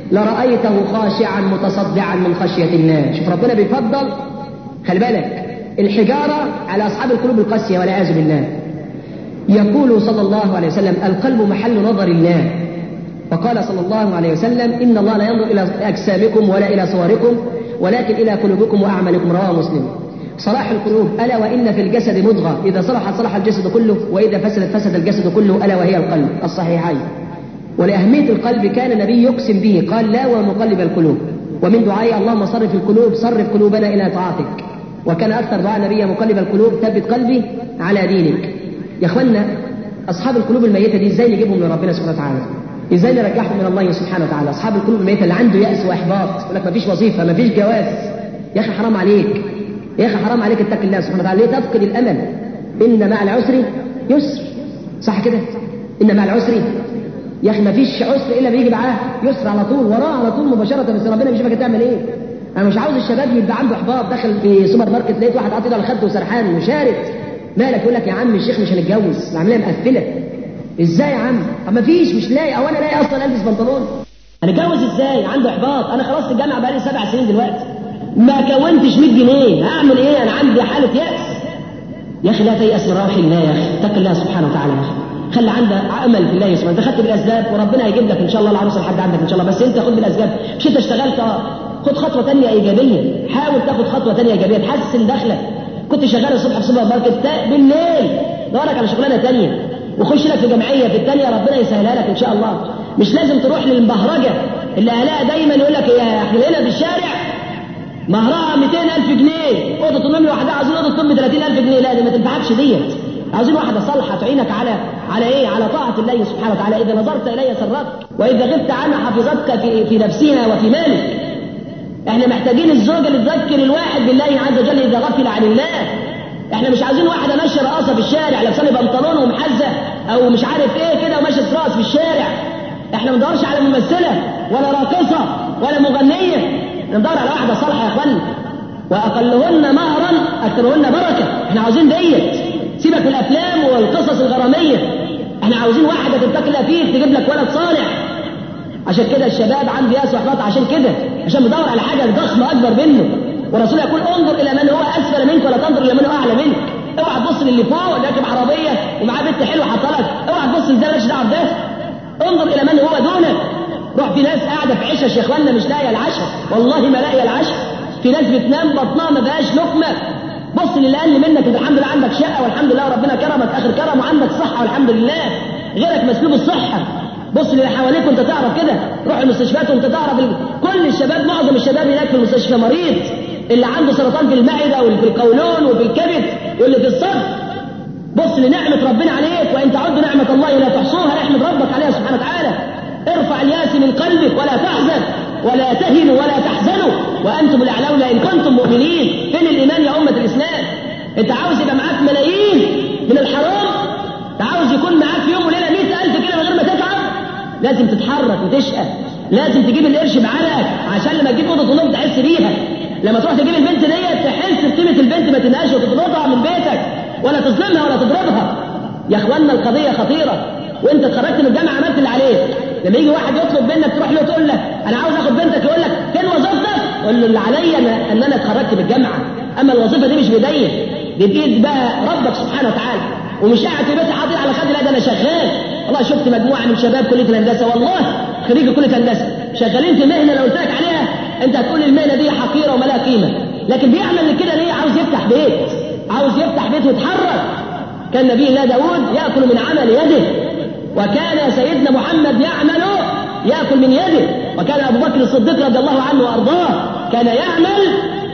لرأيته خاشعا متصدعا من خشية الله شوف ربنا بيفضل خلي بالك الحجارة على أصحاب القلوب القاسية والعياذ بالله يقول صلى الله عليه وسلم القلب محل نظر الله وقال صلى الله عليه وسلم إن الله لا ينظر إلى أجسامكم ولا إلى صوركم ولكن إلى قلوبكم وأعمالكم رواه مسلم صلاح القلوب ألا وإن في الجسد مضغة إذا صلحت صلح الجسد كله وإذا فسدت فسد الجسد كله ألا وهي القلب الصحيحين ولأهمية القلب كان النبي يقسم به قال لا ومقلب القلوب ومن دعائي اللهم صرف القلوب صرف قلوبنا إلى طاعتك وكان أكثر دعاء النبي مقلب القلوب ثبت قلبي على دينك يا اخوانا اصحاب القلوب الميته دي ازاي نجيبهم لربنا سبحانه وتعالى ازاي نرجعهم من الله سبحانه وتعالى اصحاب القلوب الميته اللي عنده ياس واحباط يقول لك مفيش وظيفه مفيش جواز يا اخي حرام عليك يا اخي حرام عليك اتق الله سبحانه وتعالى ليه تفقد الامل ان مع العسر يسر صح كده ان مع العسر يا اخي مفيش عسر الا بيجي معاه يسر على طول وراه على طول مباشره بس ربنا بيشوفك هتعمل ايه انا مش عاوز الشباب يبقى عنده احباط داخل في سوبر ماركت لقيت واحد حاطط على خده وسرحان وشارد مالك يقول لك يا عم الشيخ مش هنتجوز العمليه مقفله ازاي يا عم طب ما فيش مش لاقي او انا لاقي اصلا البس بنطلون هنتجوز ازاي عنده احباط انا خلصت الجامعه بقالي سبع سنين دلوقتي ما كونتش 100 جنيه هعمل ايه انا عندي حاله ياس يا اخي لا تيأس من روح الله يا اخي اتق الله سبحانه وتعالى يا اخي خلي عندك امل في الله سبحانه انت خدت بالاسباب وربنا هيجيب لك ان شاء الله العروسه لحد عندك ان شاء الله بس انت خد بالاسباب مش انت اشتغلت اه خد خطوه ثانيه ايجابيه حاول تاخد خطوه ثانيه ايجابيه تحسن دخلك كنت شغال الصبح في سوبر ماركت بالليل دورك على شغلانه ثانيه وخش لك في جمعيه في الثانيه ربنا يسهلها لك ان شاء الله مش لازم تروح للمبهرجه اللي اهلها دايما يقول لك يا احنا هنا في الشارع مهرها 200000 جنيه اوضه النوم لوحدها عايزين اوضه النوم ب 30000 جنيه لا دي ما تنفعكش ديت عاوزين واحده صالحه تعينك على على ايه؟ على طاعه الله سبحانه وتعالى اذا نظرت الي سرتك واذا غبت عنها حفظتك في, في نفسها وفي مالك احنا محتاجين الزوجه اللي تذكر الواحد بالله عز وجل اذا غفل عن الله احنا مش عايزين واحده ماشيه رقاصه في الشارع لابسه لي بنطلون ومحزه او مش عارف ايه كده وماشيه تراقص في الشارع احنا ما بندورش على ممثله ولا راقصه ولا مغنيه ندور على واحده صالحه يا اخوانا واقلهن مهرا اكثرهن بركه احنا عاوزين ديت سيبك من الافلام والقصص الغراميه احنا عاوزين واحده تتقي الله فيك تجيب لك ولد صالح عشان كده الشباب عنده ياس واحباط عشان كده عشان بيدور على حاجه ضخمه اكبر منه والرسول يقول انظر الى من هو اسفل منك ولا تنظر الى من هو اعلى منك اوعى تبص للي فوق اللي راكب عربيه ومعاه بنت حلوه حاطه لك اوعى تبص لده مالكش دعوه بده انظر الى من هو دونك روح في ناس قاعده في عشش يا اخوانا مش لاقيه العشاء والله ما لاقيه العشاء في ناس بتنام بطنها ما بقاش لقمه بص للي اقل منك انت الحمد لله عندك شقه والحمد لله ربنا كرمك اخر كرم وعندك صحه والحمد لله غيرك مسلوب الصحه بص للي حواليك وانت تعرف كده روح المستشفيات وانت تعرف ال... كل الشباب معظم الشباب هناك في المستشفى مريض اللي عنده سرطان في المعده واللي في القولون وفي الكبد واللي في الصدر بص لنعمة ربنا عليك وإن تعدوا نعمة الله لا تحصوها احمد ربك عليها سبحانه وتعالى ارفع الياس من قلبك ولا تحزن ولا تهنوا ولا تحزنوا وأنتم الأعلون إن كنتم مؤمنين فين الإيمان يا أمة الإسلام أنت عاوز يبقى معاك ملايين من الحرام أنت عاوز يكون معاك في يوم وليلة مئة ألف كده من غير ما تتعب لازم تتحرك وتشقى لازم تجيب القرش بعرقك عشان لما تجيب اوضه النوم تحس بيها لما تروح تجيب البنت ديت تحس بقيمه البنت ما تنهاش وتطردها من بيتك ولا تظلمها ولا تضربها يا اخوانا القضيه خطيره وانت اتخرجت من الجامعه عملت اللي عليك لما يجي واحد يطلب منك تروح له تقول له انا عاوز اخد بنتك يقول لك فين وظيفتك؟ قول له اللي عليا أنا ان انا اتخرجت من الجامعه اما الوظيفه دي مش بايديا دي بايد بقى ربك سبحانه وتعالى ومش قاعد في بيتي حاطط على خدي لا ده انا شغال والله شفت مجموعه من شباب كليه الهندسه والله خريج كليه هندسه شغالين في مهنه لو قلت لك عليها انت هتقول المهنه دي حقيره وما لها قيمه لكن بيعمل كده ليه عاوز يفتح بيت عاوز يفتح بيت ويتحرك كان نبي الله داود ياكل من عمل يده وكان سيدنا محمد يعمل ياكل من يده وكان ابو بكر الصديق رضي الله عنه وارضاه كان يعمل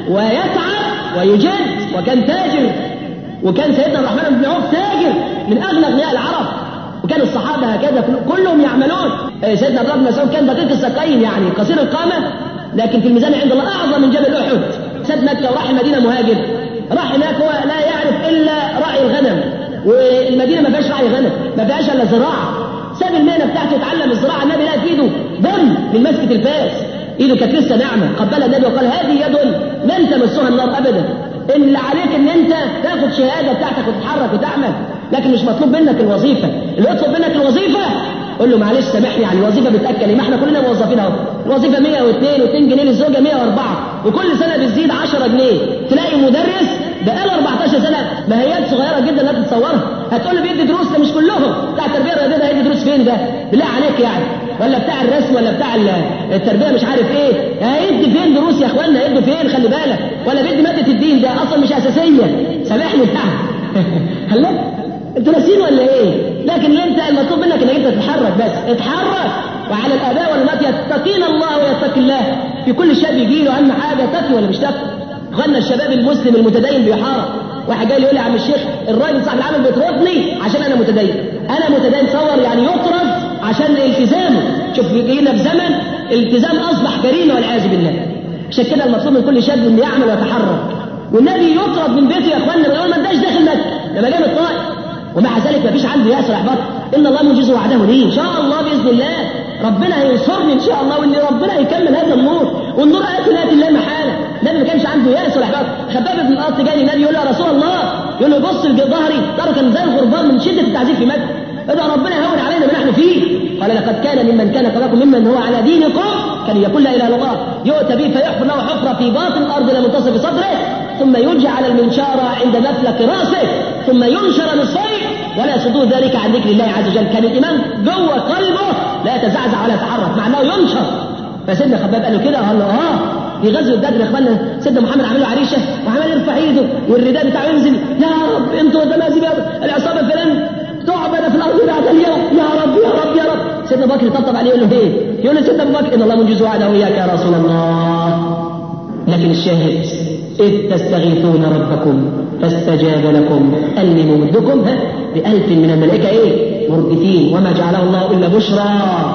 ويتعب ويجد وكان تاجر وكان سيدنا الرحمن بن عوف تاجر من اغنى اغنياء العرب وكان الصحابه هكذا كلهم يعملون سيدنا عبد الله بن مسعود كان دقيق الساقين يعني قصير القامه لكن في الميزان عند الله اعظم من جبل احد ساب مكه وراح المدينه مهاجر راح هناك هو لا يعرف الا راعي الغنم والمدينه ما فيهاش راعي غنم ما فيهاش الا زراعه ساب المهنه بتاعته يتعلم الزراعه النبي لقى في ايده دم من مسكه الفاس ايده كانت لسه ناعمه قبلها النبي وقال هذه يد لن تمسها النار ابدا ان اللي عليك ان انت تاخد شهاده بتاعتك وتتحرك وتعمل لكن مش مطلوب منك الوظيفه اللي يطلب منك الوظيفه قول له معلش سامحني على الوظيفه بتاكل ايه ما احنا كلنا موظفين اهو الوظيفه 102 و2 جنيه للزوجه 104 وكل سنه بتزيد 10 جنيه تلاقي مدرس بقاله 14 سنه مهيات صغيره جدا لا تتصورها هتقول له بيدي دروس ده مش كلهم بتاع التربيه الرياضيه ده هيدي دروس فين ده بالله عليك يعني ولا بتاع الرسم ولا بتاع التربيه مش عارف ايه هيدي فين دروس يا اخوانا هيدي فين خلي بالك ولا بيدي ماده الدين ده اصلا مش اساسيه سامحني يعني هلا انتوا ناسين ولا ايه لكن اللي انت المطلوب منك انك انت تتحرك بس اتحرك وعلى الاباء والامهات يتقين الله ويتقي الله في كل شاب يجي له اهم حاجه تقي ولا مش تقي غنى الشباب المسلم المتدين بيحارب واحد جاي يقول لي يا عم الشيخ الراجل صاحب العمل بيطردني عشان انا متدين انا متدين تصور يعني يطرد عشان التزامه شوف جينا في زمن التزام اصبح جريمه والعياذ بالله عشان كده المطلوب من كل شاب انه يعمل ويتحرك والنبي يطرد من بيته يا اخوانا من اول ما انتش داخل مكه لما جاء من الطائف ومع ذلك ما فيش عنده يأس ولا احباط ان الله منجز وعده لي ان شاء الله باذن الله ربنا هينصرني ان شاء الله وان ربنا هيكمل هذا النور والنور اتي لا الله محاله النبي ما كانش عنده يأس ولا احباط خباب بن الارض جاي النبي يقول له يا رسول الله يقول له بص لظهري ظهره كان زي الغربان من شده التعذيب في مكه ادعو ربنا يهون علينا ما نحن فيه قال لقد كان ممن كان قبلكم ممن هو على دينكم كان يقول لا اله الا الله يؤتى به فيحفر له حفره في باطن الارض لا منتصف صدره ثم يجعل المنشار عند مفلق راسه ثم ينشر نصفين ولا يصدون ذلك عن ذكر الله عز وجل كان الايمان جوه قلبه لا يتزعزع ولا يتحرك مع انه ينشر فسيدنا خباب قال له كده قال له اه في غزوه بدر يا اخوانا سيدنا محمد عمل له عريشه وعمال يرفع ايده والرداء بتاعه ينزل يا رب انتوا تمازي العصابه فلان تعبد في الارض بعد اليوم يا رب يا رب يا رب سيدنا ابو بكر يطبطب عليه يقول له ايه؟ يقول له سيدنا ابو بكر ان الله منجز وعده وياك يا رسول الله لكن الشاهد إذ تستغيثون ربكم فاستجاب لكم أني ممدكم بألف من الملائكة إيه؟ مردفين وما جعله الله إلا بشرى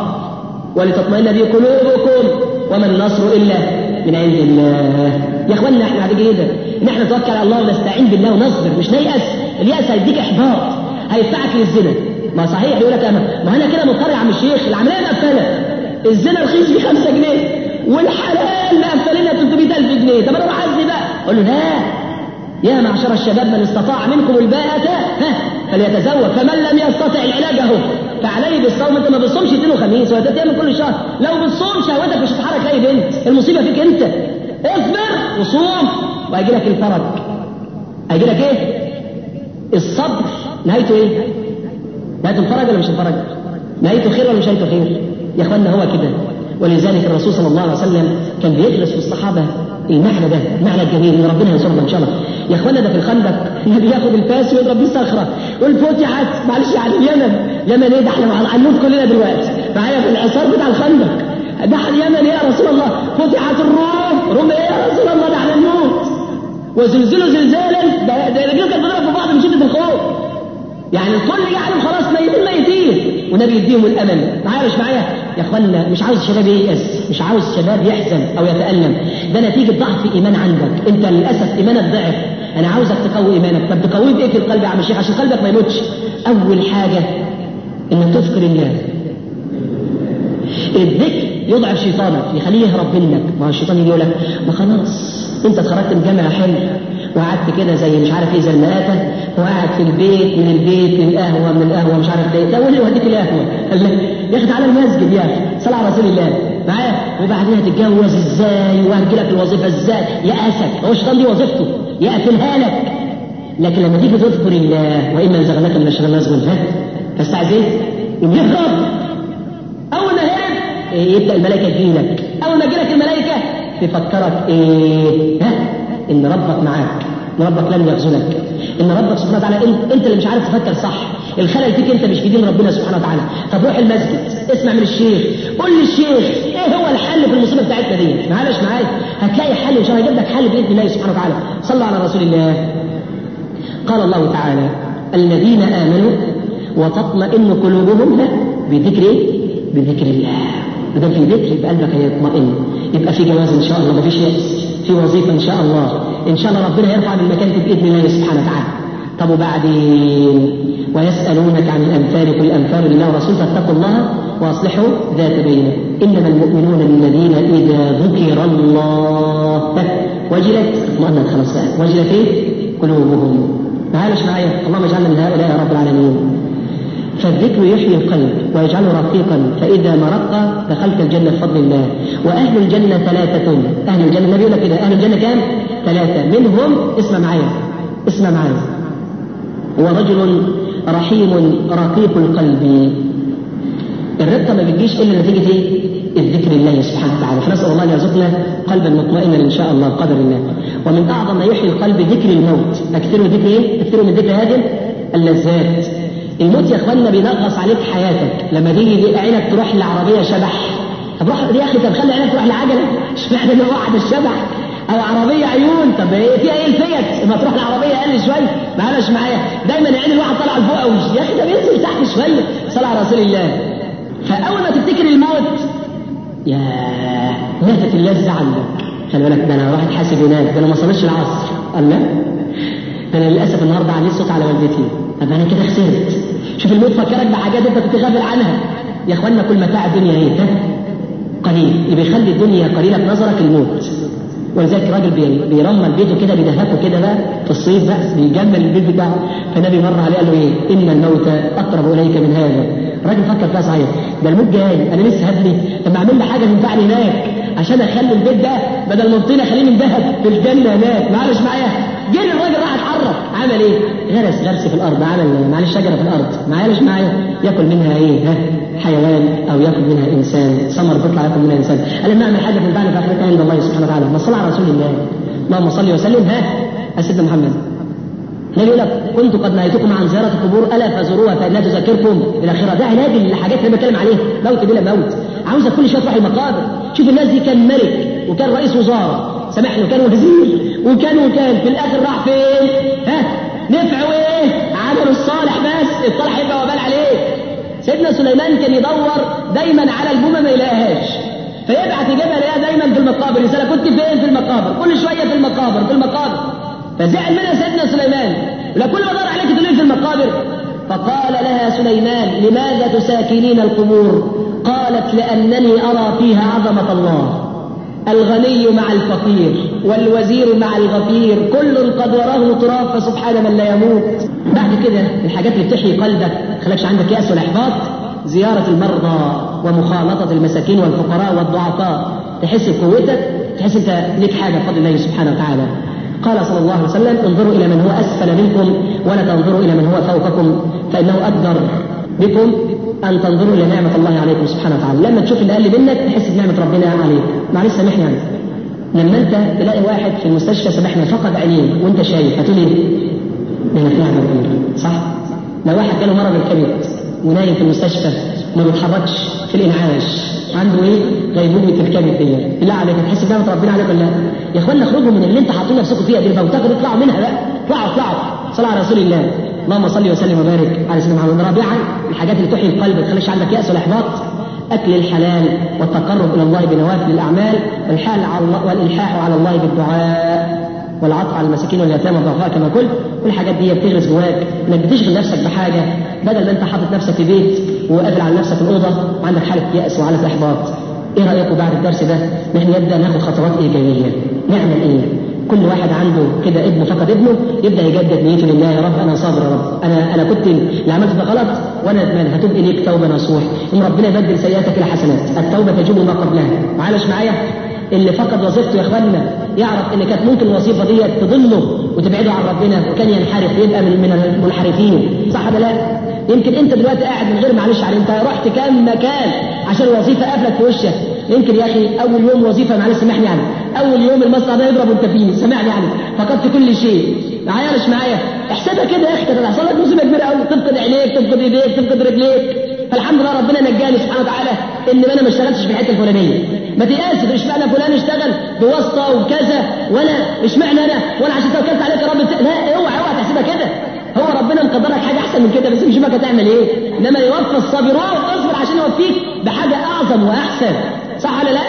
ولتطمئن به قلوبكم وما النصر إلا من عند الله يا إخواننا إحنا هتيجي إيه ده؟ ان احنا نتوكل على الله ونستعين بالله ونصبر مش نيأس اليأس هيديك احباط هيدفعك للزنا ما صحيح يقول لك انا ما انا كده مضطر يا عم الشيخ العمليه مقفله الزنا رخيص ب 5 جنيه والحلال مقفلينها 300000 جنيه طب انا اروح ازني بقى اقول له لا يا معشر الشباب من استطاع منكم الباءة ها فليتزوج فمن لم يستطع العلاج اهو فعليه بالصوم انت ما بتصومش اثنين وخميس ولا ثلاث ايام من كل شهر لو بتصوم شهوتك مش هتتحرك لاقي بنت المصيبه فيك انت اصبر وصوم وهيجي لك الفرج هيجي لك ايه؟ الصبر نهايته ايه؟ نهايته الفرج ولا مش الفرج؟ نهايته خير ولا مش نهايته خير؟ يا اخوانا هو كده ولذلك الرسول صلى الله عليه وسلم كان بيدرس في الصحابه المعنى ده المعنى الجميل ان ربنا ينصرنا ان شاء الله يا اخوانا ده في الخندق النبي ياخد الفاس ويضرب بيه صخره يقول فتحت معلش يعني اليمن يمن ايه ده احنا هنموت كلنا دلوقتي معايا في الحصار بتاع الخندق ده اليمن ايه يا رسول الله فتحت الروم روم ايه يا رسول الله ده احنا نموت وزلزلوا زلزالا ده ده رجلهم كانت بتضرب في بعض من شده الخوف يعني الكل يعلم خلاص ميتين ميتين والنبي يديهم الامل معايا مش معايا يا اخوانا مش عاوز الشباب ييأس مش عاوز الشباب يحزن او يتألم ده نتيجة ضعف ايمان عندك انت للاسف ايمانك ضعف انا عاوزك تقوي ايمانك طب تقويه بايه في القلب يا عم الشيخ عشان قلبك ما يموتش اول حاجة انك تذكر الله الذكر يضعف شيطانك يخليه يهرب منك ما هو الشيطان يجي يقول لك ما خلاص انت اتخرجت من الجامعه حلو وقعدت كده زي مش عارف ايه زي المآتة وقعد في البيت من البيت للقهوة من القهوة مش عارف ايه ده واللي يوديك القهوة قال لك يا اخي تعالى المسجد يا اخي صلى على رسول الله معايا وبعدين هتتجوز ازاي وهتجي لك الوظيفة ازاي يأسك هو الشيطان دي وظيفته يقفلها لك لكن لما تيجي تذكر الله واما ينزغنك من الشيطان نزغ ها فاستعذ ايه؟ يهرب اول ما هرب إيه يبدا الملائكه تجيلك اول ما تجيلك الملائكه تفكرك ايه؟ ها؟ ان ربك معاك ان ربك لن يخذلك ان ربك سبحانه وتعالى انت, انت اللي مش عارف تفكر صح الخلل فيك انت مش في دين ربنا سبحانه وتعالى طب روح المسجد اسمع من الشيخ قول للشيخ ايه هو الحل في المصيبه بتاعتنا دي معلش معايا هتلاقي حل ان شاء الله هيجيب لك حل باذن الله سبحانه وتعالى صلى على رسول الله قال الله تعالى الذين امنوا وتطمئن قلوبهم له بذكر ايه؟ بذكر الله ما في ذكر يبقى قلبك هيطمئن يبقى في جواز ان شاء الله ما فيش يأس في وظيفة إن شاء الله إن شاء الله ربنا يرفع من مكانك بإذن الله سبحانه وتعالى طب وبعدين ويسألونك عن الأنفال كل أنفال الله ورسوله فاتقوا الله وأصلحوا ذات بينه إنما المؤمنون الذين إذا ذكر الله وجلت اطمأنت خلاص وجلت إيه؟ قلوبهم معلش معايا اللهم اجعلنا من هؤلاء يا رب العالمين فالذكر يحيي القلب ويجعله رقيقا فإذا مرق دخلت الجنة بفضل الله وأهل الجنة ثلاثة أهل الجنة النبي يقول لك كده أهل الجنة كام؟ ثلاثة منهم اسمع معايا اسمع معايا هو رجل رحيم رقيق القلب الرقة ما بتجيش إلا نتيجة إيه؟ الذكر الله سبحانه وتعالى فنسأل الله أن يرزقنا قلبا مطمئنا إن شاء الله قدر الله ومن أعظم ما يحيي القلب ذكر الموت أكثروا ذكر إيه؟ أكثروا من ذكر هذه اللذات الموت يا اخوانا بينغص عليك حياتك لما تيجي عينك تروح لعربيه شبح طب روح يا اخي طب خلي عينك تروح لعجله اشمعنى اللي واحد الشبح او عربيه عيون طب ايه فيها ايه الفيت ما تروح لعربيه اقل شويه معلش معايا دايما عين الواحد طالعه لفوق قوي يا اخي ده بينزل تحت شويه صلى على رسول الله فاول ما تفتكر الموت يا ماتت اللذه عندك خلي بالك ده انا واحد حاسب هناك ده انا ما صليتش العصر قال لا ده انا للاسف النهارده عليه صوت على والدتي طب انا كده خسرت شوف الموت فكرك بحاجات انت كنت غافل عنها يا اخوانا كل متاع الدنيا ايه قليل اللي بيخلي الدنيا قليله في نظرك الموت ولذلك الراجل بي- بيرمل بيته كده بيدهكه كده بقى في الصيف بقى بيجمل البيت بتاعه فالنبي مر عليه قال له ايه ان الموت اقرب اليك من هذا الراجل فكر فيها صحيح ده الموت جاي انا لسه هبني طب ما اعمل لي حاجه تنفعني هناك عشان اخلي البيت ده بدل ما طينه اخليه من ذهب في الجنه هناك معلش معايا جري الراجل راح اتحرك عمل ايه؟ غرس غرس في الارض عمل معلش شجره في الارض معلش معايا ياكل منها ايه؟ ها حيوان او ياكل منها انسان ثمر بيطلع ياكل منها انسان قال لما اعمل حاجه تنفعني في اخرتها عند الله سبحانه وتعالى ما صلى على رسول الله اللهم صل وسلم ها يا سيدنا محمد النبي يقول لك كنت قد نهيتكم عن زيارة القبور ألا فزوروها فإنها تذكركم بالآخرة ده علاج للحاجات اللي بتكلم عليها موت بلا موت عاوزك كل شوية تروح المقابر شوف الناس دي كان ملك وكان رئيس وزارة سامحني وكان وزير وكان وكان في الآخر راح فين؟ ها نفع وإيه؟ عمله الصالح بس الصالح يبقى وبال عليه سيدنا سليمان كان يدور دايما على البومة ما يلاقيهاش فيبعت يجيبها يلاقيها دايما في المقابر رسالة كنت فين في المقابر كل شوية في المقابر في المقابر فزعل منها سيدنا سليمان ولا كل ما دار عليك تقولين في المقابر فقال لها سليمان لماذا تساكنين القبور قالت لأنني أرى فيها عظمة الله الغني مع الفقير والوزير مع الغفير كل قد وراه تراب فسبحان من لا يموت بعد كده الحاجات اللي بتحيي قلبك خلكش عندك يأس ولا إحباط زيارة المرضى ومخالطة المساكين والفقراء والضعفاء تحس بقوتك تحس انت ليك حاجة بفضل الله سبحانه وتعالى قال صلى الله عليه وسلم انظروا إلى من هو أسفل منكم ولا تنظروا إلى من هو فوقكم فإنه أقدر بكم أن تنظروا إلى نعمة الله عليكم سبحانه وتعالى لما تشوف اللي أقل منك تحس بنعمة ربنا عليك معلش سامحني يعني لما أنت تلاقي واحد في المستشفى سامحني فقد عينيه وأنت شايف هتقول إيه؟ ده في نعمة كبيرة صح؟ لو واحد جاله مرض الكبد ونايم في المستشفى ما بيتحركش في الانعاش عنده ايه؟ غيبوبه الكبد دي بالله عليك تحس بنعمه ربنا عليك ولا لا؟ يا اخوانا اخرجوا من اللي انت حاطين نفسكم فيها دي الموتى اطلعوا منها بقى اطلعوا اطلعوا صلوا على رسول الله اللهم صل وسلم وبارك على سيدنا محمد رابعا الحاجات اللي تحيي القلب ما تخليش عندك ياس ولا احباط اكل الحلال والتقرب الى الله بنوافل الاعمال والحال على الله والالحاح على الله بالدعاء والعطف على المساكين واليتامى والضعفاء كما قلت كل الحاجات دي بتغرس جواك انك بتشغل نفسك بحاجه بدل ما انت حاطط نفسك في بيت وقافل على نفسك الاوضه وعندك حاله ياس وحاله احباط ايه رايكم بعد الدرس ده نحن نبدا ناخد خطوات ايجابيه نعمل ايه كل واحد عنده كده ابنه فقد ابنه يبدا يجدد نيته لله يا رب انا صابر يا رب انا انا كنت اللي عملت ده غلط وانا ندمان هتوب اليك توبه نصوح ان ربنا يبدل سيئاتك الى حسنات التوبه تجوب ما قبلها معلش معايا اللي فقد وظيفته يا اخوانا يعرف ان كانت ممكن الوظيفه دي تضله وتبعده عن ربنا وكان ينحرف يبقى من من المنحرفين صح ولا لا؟ يمكن انت دلوقتي قاعد من غير معلش عليه انت رحت كام مكان عشان الوظيفه قفلت في وشك يمكن يا اخي اول يوم وظيفه معلش سامحني يعني اول يوم المصنع ده يضرب وانت فيه سامعني يعني فقدت كل شيء معايا مش معايا احسبها كده يا اخي كده هيحصل لك مصيبه كبيره قوي تفقد عينيك تفقد ايديك تفقد رجليك فالحمد لله ربنا نجاني سبحانه وتعالى ان انا ما اشتغلتش في الحته الفلانيه ما تيأس اشمعنى فلان اشتغل بواسطه وكذا وانا اشمعنى انا وانا عشان توكلت عليك يا رب لا اوعى اوعى تحسبها كده هو ربنا مقدر لك حاجه احسن من كده بس يشوفك هتعمل ايه انما يوفى الصابرون اصبر عشان يوفيك بحاجه اعظم واحسن صح ولا لا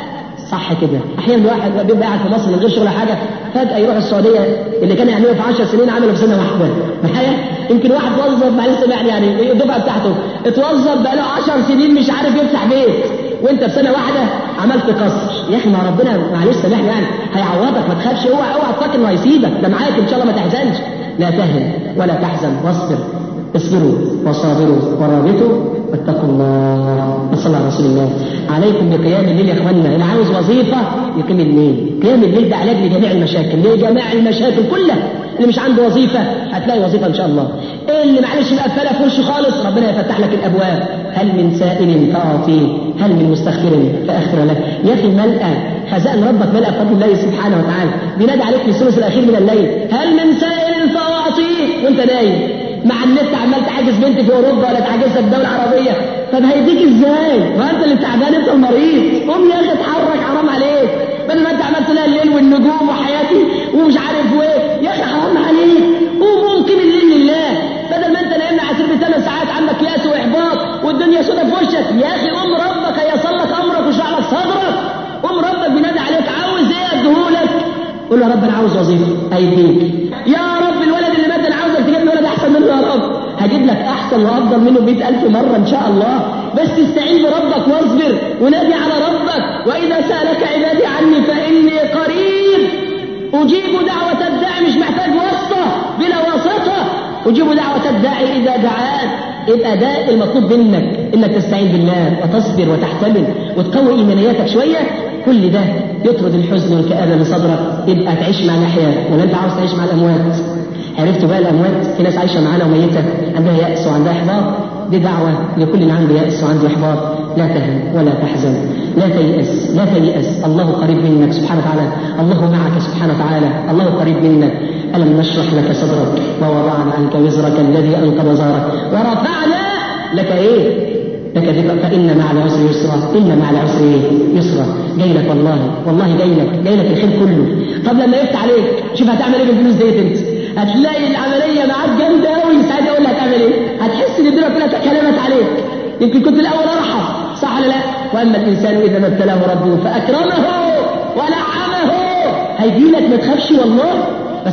صح كده احيانا الواحد بيبقى قاعد في مصر من غير شغل حاجه فجاه يروح السعوديه اللي كان يعمله في 10 سنين عمله في سنه واحده معايا يمكن واحد موظف معلش سامعني يعني الدفعه بتاعته اتوظف بقى له 10 سنين مش عارف يفتح بيت وانت في سنه واحده عملت قصر يا اخي ما ربنا معلش سامحني يعني هيعوضك ما تخافش اوعى اوعى تفكر انه هيسيبك ده معاك ان شاء الله ما تحزنش لا تهن ولا تحزن واصبر اصبروا وصابروا ورابطوا واتقوا الله وصلى على رسول الله عليكم بقيام الليل يا اخوانا اللي عاوز وظيفه يقيم الليل قيام الليل ده علاج لجميع المشاكل لجميع المشاكل كلها اللي مش عنده وظيفه هتلاقي وظيفه ان شاء الله اللي معلش مقفله في وشه خالص ربنا يفتح لك الابواب هل من سائل فاعطيه هل من مستغفر فاغفر له يا اخي ملأ خزائن ربك ملأ بفضل الله سبحانه وتعالى بينادي عليك في الثلث الاخير من الليل هل من سائل فاعطيه وانت نايم مع النت عمال تعجز بنت في اوروبا ولا تعجزها في الدوله العربيه طب هيديك ازاي؟ ما انت اللي تعبان انت المريض قوم يا اخي اتحرك حرام عليك بدل ما انت عمال تلاقي الليل والنجوم وحياتي ومش عارف وايه يا اخي حرام عليك قوم قوم قيم الليل لله بدل ما انت نايم على سرب ثمان ساعات عندك ياس واحباط والدنيا سودة في وشك يا اخي قوم ربك هيصل لك امرك ويشرح لك صدرك قوم ربك بينادي عليك عاوز ايه اديهولك قول له يا رب انا عاوز وظيفه هيديك يا رب الولد اللي مات انا عاوزك تجيب لي ولد احسن منه يا رب هجيب لك احسن وافضل منه ب ألف مره ان شاء الله بس استعين بربك واصبر ونادي على ربك واذا سالك عبادي عني فاني قريب اجيب دعوه الداعي مش محتاج واسطه بلا واسطه اجيب دعوه الداعي اذا دعان يبقى ده المطلوب منك انك تستعين بالله وتصبر وتحتمل وتقوي ايمانياتك شويه كل ده يطرد الحزن والكآبة من صدرك يبقى تعيش مع الأحياء ولا أنت عاوز تعيش مع الأموات عرفتوا بقى الأموات في ناس عايشة معانا وميتة عندها يأس وعندها إحباط دي دعوة لكل اللي عنده يأس وعنده إحباط لا تهن ولا تحزن لا تيأس لا تيأس الله قريب منك سبحانه وتعالى الله معك سبحانه وتعالى الله قريب منك ألم نشرح لك صدرك ووضعنا عنك وزرك الذي أنقض ظهرك ورفعنا لك إيه لك ذكر فإن مع العسر يسرا إن مع العسر يسرا جاي لك والله والله جاي لك جاي لك الخير كله طب لما يفتح عليك شوف هتعمل ايه بالفلوس ديت انت هتلاقي العمليه معاك جامده قوي ساعتها اقول لك هتعمل ايه هتحس ان الدنيا كلها تكلمت عليك يمكن كنت الاول ارحم صح ولا لا واما الانسان اذا ما ابتلاه ربه فاكرمه ونعمه هيجي لك ما تخافش والله بس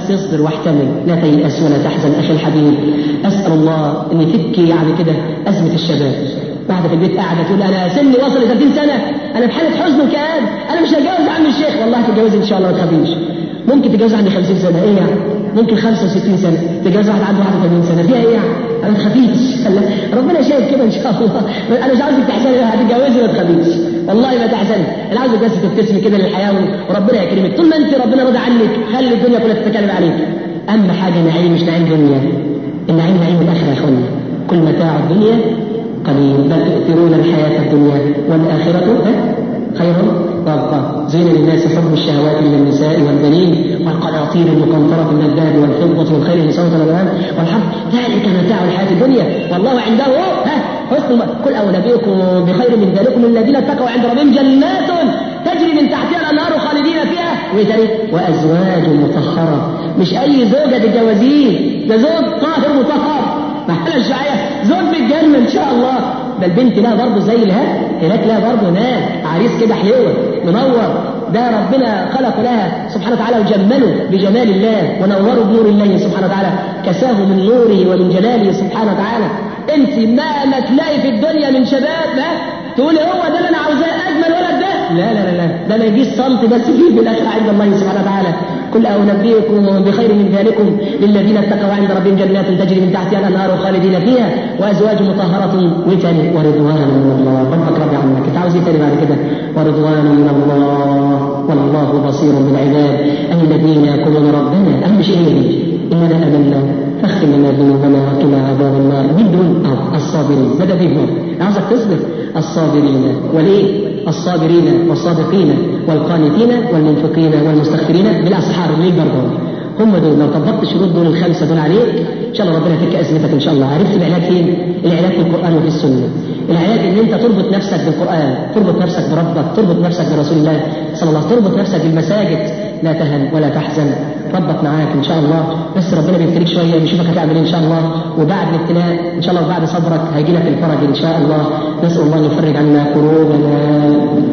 بس اصبر واحتمل لا تيأس ولا تحزن أخي الحبيب أسأل الله أن يفك يعني كده أزمة الشباب واحدة في البيت قاعدة تقول أنا سني وصل 30 سنة أنا في حالة حزن وكآب أنا مش هتجوز عم الشيخ والله تتجوز إن شاء الله ما تخافيش ممكن تتجوز عندي 50 سنة إيه يعني؟ ممكن 65 سنة تتجوز واحد عنده 81 سنة فيها إيه يعني؟ أنا ما تخافيش لا، ربنا شايف كده إن شاء الله أنا مش عاوزك تحزني هتتجوزي ما تخافيش والله ما تحزني أنا عاوزك بس تبتسمي كده للحياة وربنا يكرمك طول ما أنت ربنا راضي عنك خلي الدنيا كلها تتكلم عليك أهم حاجة نعيم مش نعيم دنيا النعيم نعيم الآخرة يا إخوانا كل متاع الدنيا قليل بل تؤثرون الحياة الدنيا والآخرة ها؟ خير وابقى زين للناس حب الشهوات من النساء والبنين والقناطير المقنطرة من الذهب والفضة والخيل المسومة والأنعام والحرث ذلك متاع الحياة الدنيا والله عنده ها حسن الم- قل أنبئكم بخير من ذلكم الذين اتقوا عند ربهم جنات تجري من تحتها الأنهار خالدين فيها وإيه تاني؟ وأزواج مطهرة مش أي زوجة تتجوزيه ده زوج طاهر مطهر محل الشعية زوج بالجنة إن شاء الله ده البنت لها برضه زي الها هناك لها برضه هناك عريس كده حلوة منور ده ربنا خلق لها سبحانه وتعالى وجمله بجمال الله ونوره بنور الله سبحانه وتعالى كساه من نوره ومن جلاله سبحانه وتعالى انت ما ما تلاقي في الدنيا من شباب ها تقولي هو ده اللي انا عاوزاه اجمل ولد ده لا لا لا لا ده ما يجيش صمت بس فيه بالاخره عند الله سبحانه وتعالى قل أنبئكم بخير من ذلكم للذين اتقوا عند ربهم جنات تجري من تحتها الأنهار خالدين فيها وأزواج مطهرة وتاني ورضوان من الله ربك رضي عنك أنت عاوز إيه تاني بعد كده ورضوان من الله والله بصير بالعباد أي الذين يقولون ربنا أهم شيء هي دي إننا آمنا فاغفر لنا ذنوبنا وقنا عذاب النار مين دول؟ أو الصابرين بدأ بهم عاوزك تصبر الصابرين وليه؟ الصابرين والصادقين والقانتين والمنفقين والمستغفرين بالاسحار الليل برضه هم دول لو طبقت الشروط دول الخمسه دول عليك ان شاء الله ربنا يفك ازمتك ان شاء الله عرفت العلاج فين؟ العلاج في القران وفي السنه العلاج ان انت تربط نفسك بالقران تربط نفسك بربك تربط نفسك برسول الله صلى الله عليه وسلم تربط نفسك بالمساجد لا تهن ولا تحزن ربك معاك ان شاء الله بس ربنا بيبتليك شويه بيشوفك هتعمل ايه ان شاء الله وبعد الابتلاء ان شاء الله وبعد صبرك هيجي لك الفرج ان شاء الله نسال الله ان يفرج عنا كروبنا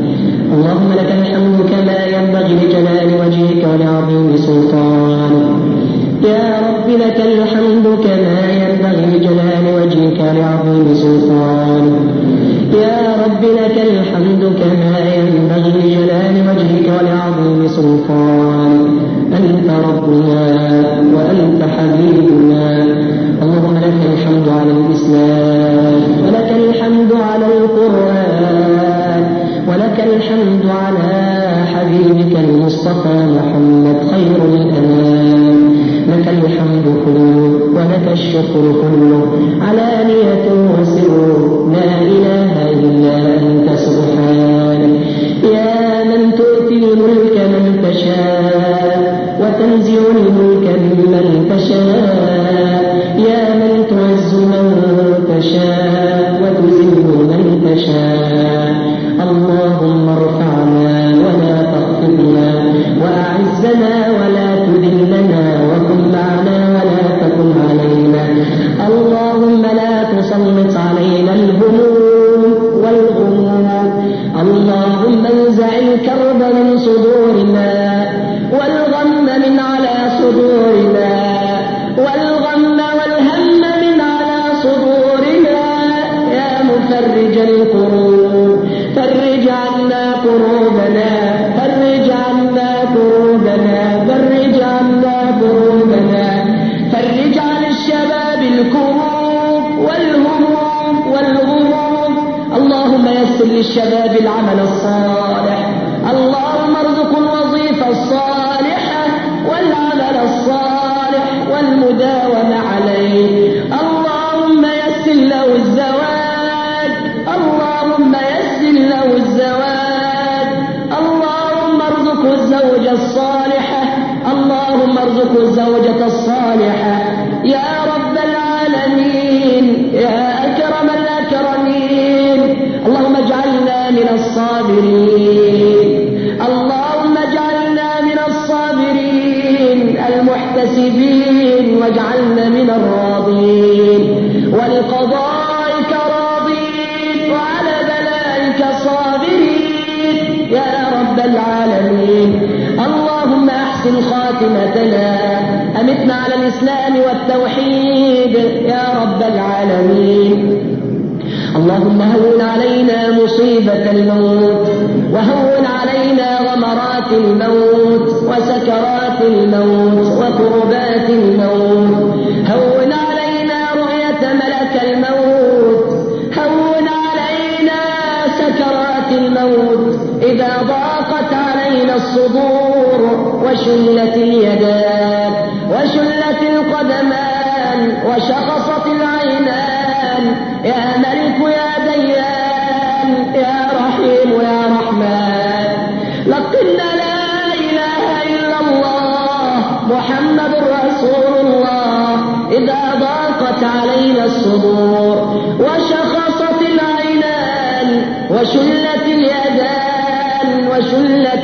اللهم لك الحمد كما ينبغي لجلال وجهك ولعظيم سلطانك يا رب لك الحمد كما ينبغي لجلال وجهك ولعظيم سلطانك يا رب لك الحمد كما ينبغي لجلال وجهك ولعظيم سلطانك أنت ربنا وأنت حبيبنا اللهم لك الحمد على الإسلام ولك الحمد على القرآن ولك الحمد على حبيبك المصطفى محمد خير الأنام لك الحمد كله ولك الشكر كله علانية وسر لا إله إلا أنت سبحانك يا من تؤتي الملك من تشاء وتنزع الملك ممن تشاء يا من تعز من تشاء وتذل من تشاء اللهم ارفعنا ولا تخفضنا وأعزنا ولا تذلنا وكن معنا ولا تكن علينا اللهم لا تسلط علينا الهموم والغموم اللهم انزع الكرب من صدورنا والغم من على صدورنا والغم والهم من على صدورنا يا مفرج الكروب فرج عنا كروبنا فرج عنا كروبنا فرج عنا كروبنا فرج عن الشباب الكروب والهموم والغموم اللهم يسر للشباب العمل الصالح اللهم ارزق الوظيفة الصالحة والعمل الصالح والمداومة عليه اللهم يسر له الزواج اللهم يسر له الزواج اللهم ارزقه الزوجة الصالحة اللهم ارزقه الزوجة الصالحة يا رب العالمين يا أكرم الأكرمين اللهم اجعلنا من الصابرين اللهم اجعلنا من الصابرين المحتسبين واجعلنا من الراضين ولقضائك راضين وعلى بلائك صابرين يا رب العالمين اللهم احسن وأحسن خاتمتنا أمتنا على الإسلام والتوحيد يا رب العالمين اللهم هون علينا مصيبة الموت وهون علينا غمرات الموت وسكرات الموت وكربات الموت هون علينا رؤية ملك الموت هون علينا سكرات الموت إذا ضاقت علينا الصدور وشلت اليدان وشلت القدمان وشخصت العينان يا ملك يا ديان يا رحيم يا رحمن لقنا لا إله إلا الله محمد رسول الله إذا ضاقت علينا الصدور وشخصت العينان وشلت اليدان وشلت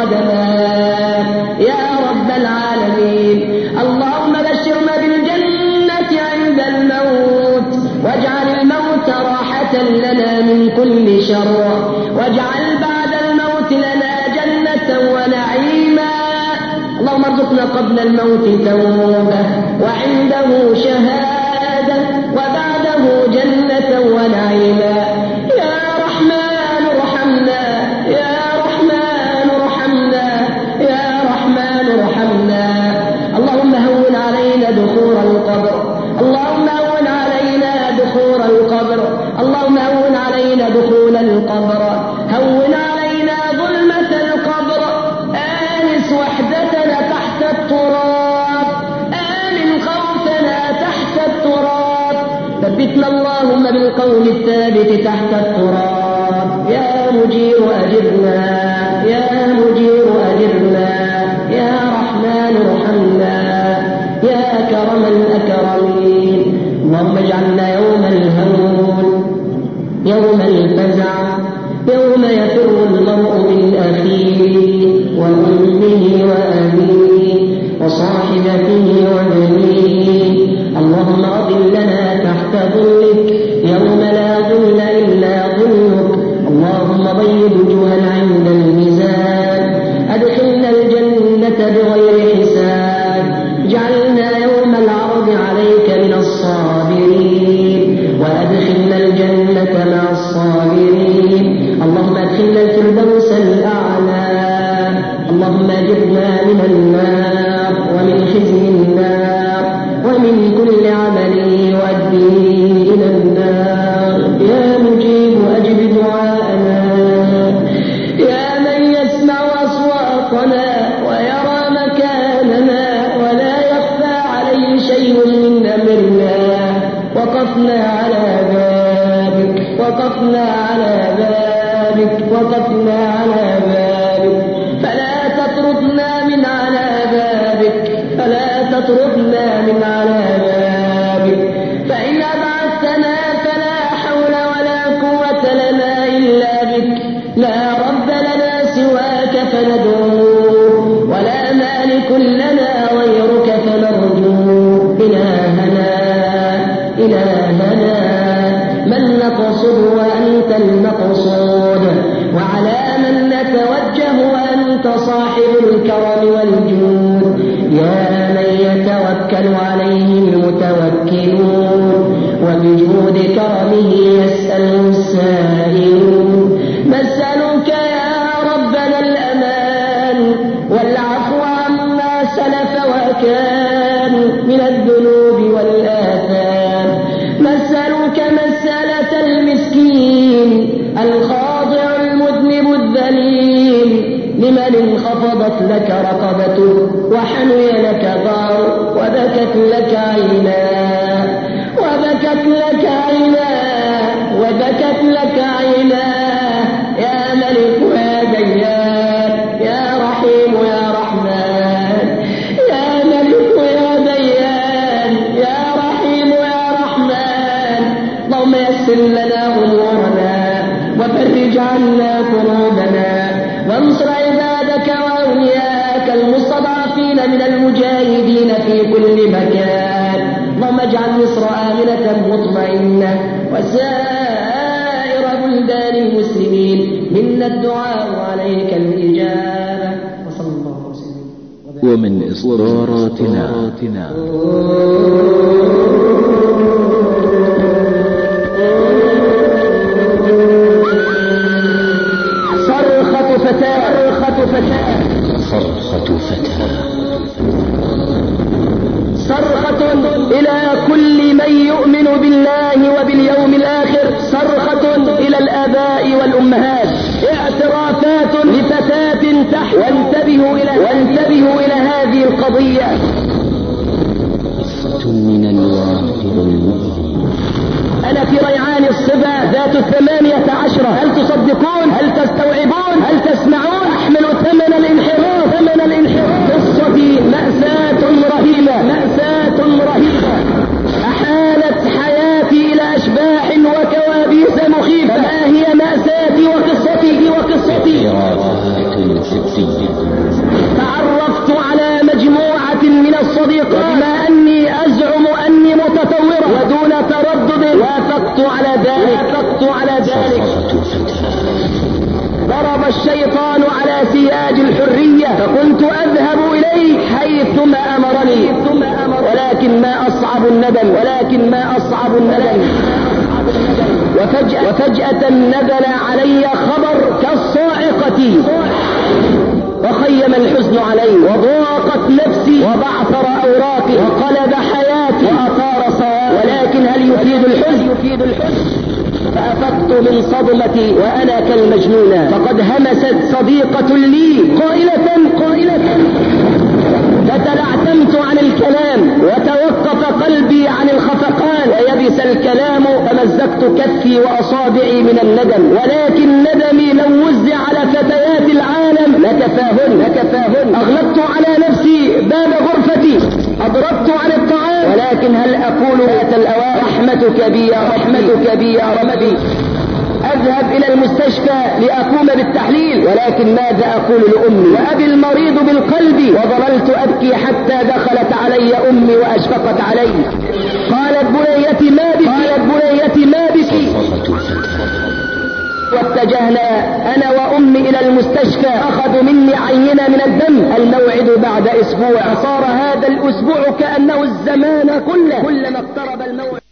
القدمان يا رب العالمين اللهم بشرنا بالجنة عند الموت واجعل الموت راحة لنا من كل شر واجعل بعد الموت لنا جنة ونعيما اللهم ارزقنا قبل الموت توبة وعنده شهادة وبعده جنة ونعيما يا رحمن ارحمنا يا رحمن ارحمنا يا رحمن ارحمنا اللهم هون علينا دخول القبر اللهم هون علينا دخول القبر اللهم هون علينا دخول القبر هون علينا ظلمة القبر آنس وحدتنا تحت التراب آمن خوفنا تحت التراب ثبتنا اللهم بالقول الثابت تحت التراب يا مجير أجرنا يا مجير أجرنا يا رحمن ارحمنا يا كرم الأكرمين اللهم اجعلنا يوم الهول يوم الفزع يوم يفر المرء من أخيه وأمه وأبيه وصاحبته وبنيه اللهم أظلنا تحت ظلك يوم لا ظل إلا ظلك اللهم بيض وجوهنا عند الميزان أدخلنا الجنة بغير حساب اجعلنا يوم العرض عليك من الصابرين وأدخلنا الجنة مع الصابرين اللهم أدخلنا الفردوس الأعلى اللهم أجرنا من النار ومن خزي النار ومن كل عمل يؤدي إلى النار يا مجيب أجب دعاءنا يا من يسمع أصواتنا ويرى مكاننا ولا يخفى عليه شيء من أمرنا وقفنا على بابك وقفنا على بابك وقفنا على بابك فلا تطردنا من على بابك فلا تطردنا من على بابك فإن أبعدتنا فلا حول ولا قوة لنا إلا بك لا رب لنا سواك فندعوه ولا مالك لنا غيرك فنرجوه إلهنا إلهنا من نقصد وأنت المقصود وعلى من نتوجه وأنت صاحب الكرم والجود يا من يتوكل عليه المتوكلون وبجود كرمه يسأل السائلون نسألك يا ربنا الأمان والعفو عما سلف وكان من الذنوب والآثام نسألك مسألة المسكين الخاضع المذنب الذليل لمن انخفضت لك رقبته وحني لك ضار وبكت لك عيناه وبكت لك عيناه وبكت لك عيناه يا ملك يا ديان يا رحيم يا رحمن يا ملك يا ديان يا رحيم يا رحمن اللهم يسر لنا امورنا وفرج عنا كروبنا وانصر عبادك واولياءك المستضعفين من المجاهدين في كل مكان اللهم اجعل مصر امنه مطمئنه وسائر بلدان المسلمين منا الدعاء عليك الاجابه وصلى الله وسلم ومن إصداراتنا صرخة فتاة صرخة فتاة صرخة فتاة صرخة إلى كل من يؤمن بالله وباليوم الآخر صرخة إلى الآباء والأمهات اعترافات لفتاة تحت وانتبهوا إلى وانتبهوا إلى هذه القضية قصة من الواقع المؤلم أنا في ريعان الصبا ذات الثمانية عشرة هل تصدقون هل تستوعبون هل تسمعون أحمل ثمن الانحراف ثمن الانحراف قصتي مأساة رهيبة مأساة رهيبة أحالت حياتي إلى أشباح وكوابيس مخيفة ما هي مأساتي وقصتي وقصتي خرافات سبسية تعرفت على مجموعة من الصديقات بما أني أزعم أني متطورة ودون تردد وافقت على ذلك وافقت على ذلك صرخة فتاة ضرب الشيطان على سياج الحرية فكنت أذهب إليه حيثما أمرني ولكن ما أصعب الندم ولكن ما أصعب الندم وفجأة, وفجأة نزل علي خبر كالصاعقة وخيم الحزن علي وضاقت نفسي وبعثر أوراقي وقلب حياتي وأثار صواب ولكن هل يفيد الحزن يفيد الحزن فأفقت من صدمتي وأنا كالمجنونة فقد همست صديقة لي قائلة قائلة فتلعثمت عن الكلام وتوقف قلبي عن الخفقان ويبس الكلام فمزقت كفي وأصابعي من الندم ولكن ندمي لو وزع على فتيات العالم لكفاهن لكفاهن أغلقت على نفسي باب غرفتي أضربت عن الطعام ولكن هل أقول ذات الأوان رحمتك بي يا رحمتك بي يا ربي أذهب إلى المستشفى لأقوم بالتحليل ولكن ماذا أقول لأمي وأبي المريض بالقلب وظللت أبكي حتى دخلت علي أمي وأشفقت علي قالت بنيتي ما بك قالت بنيتي ما بك صرخة فتاة واتجهنا أنا وأمي إلى المستشفى أخذوا مني عينة من الدم الموعد بعد أسبوع صار هذا الأسبوع كأنه الزمان كله كلما اقترب الموعد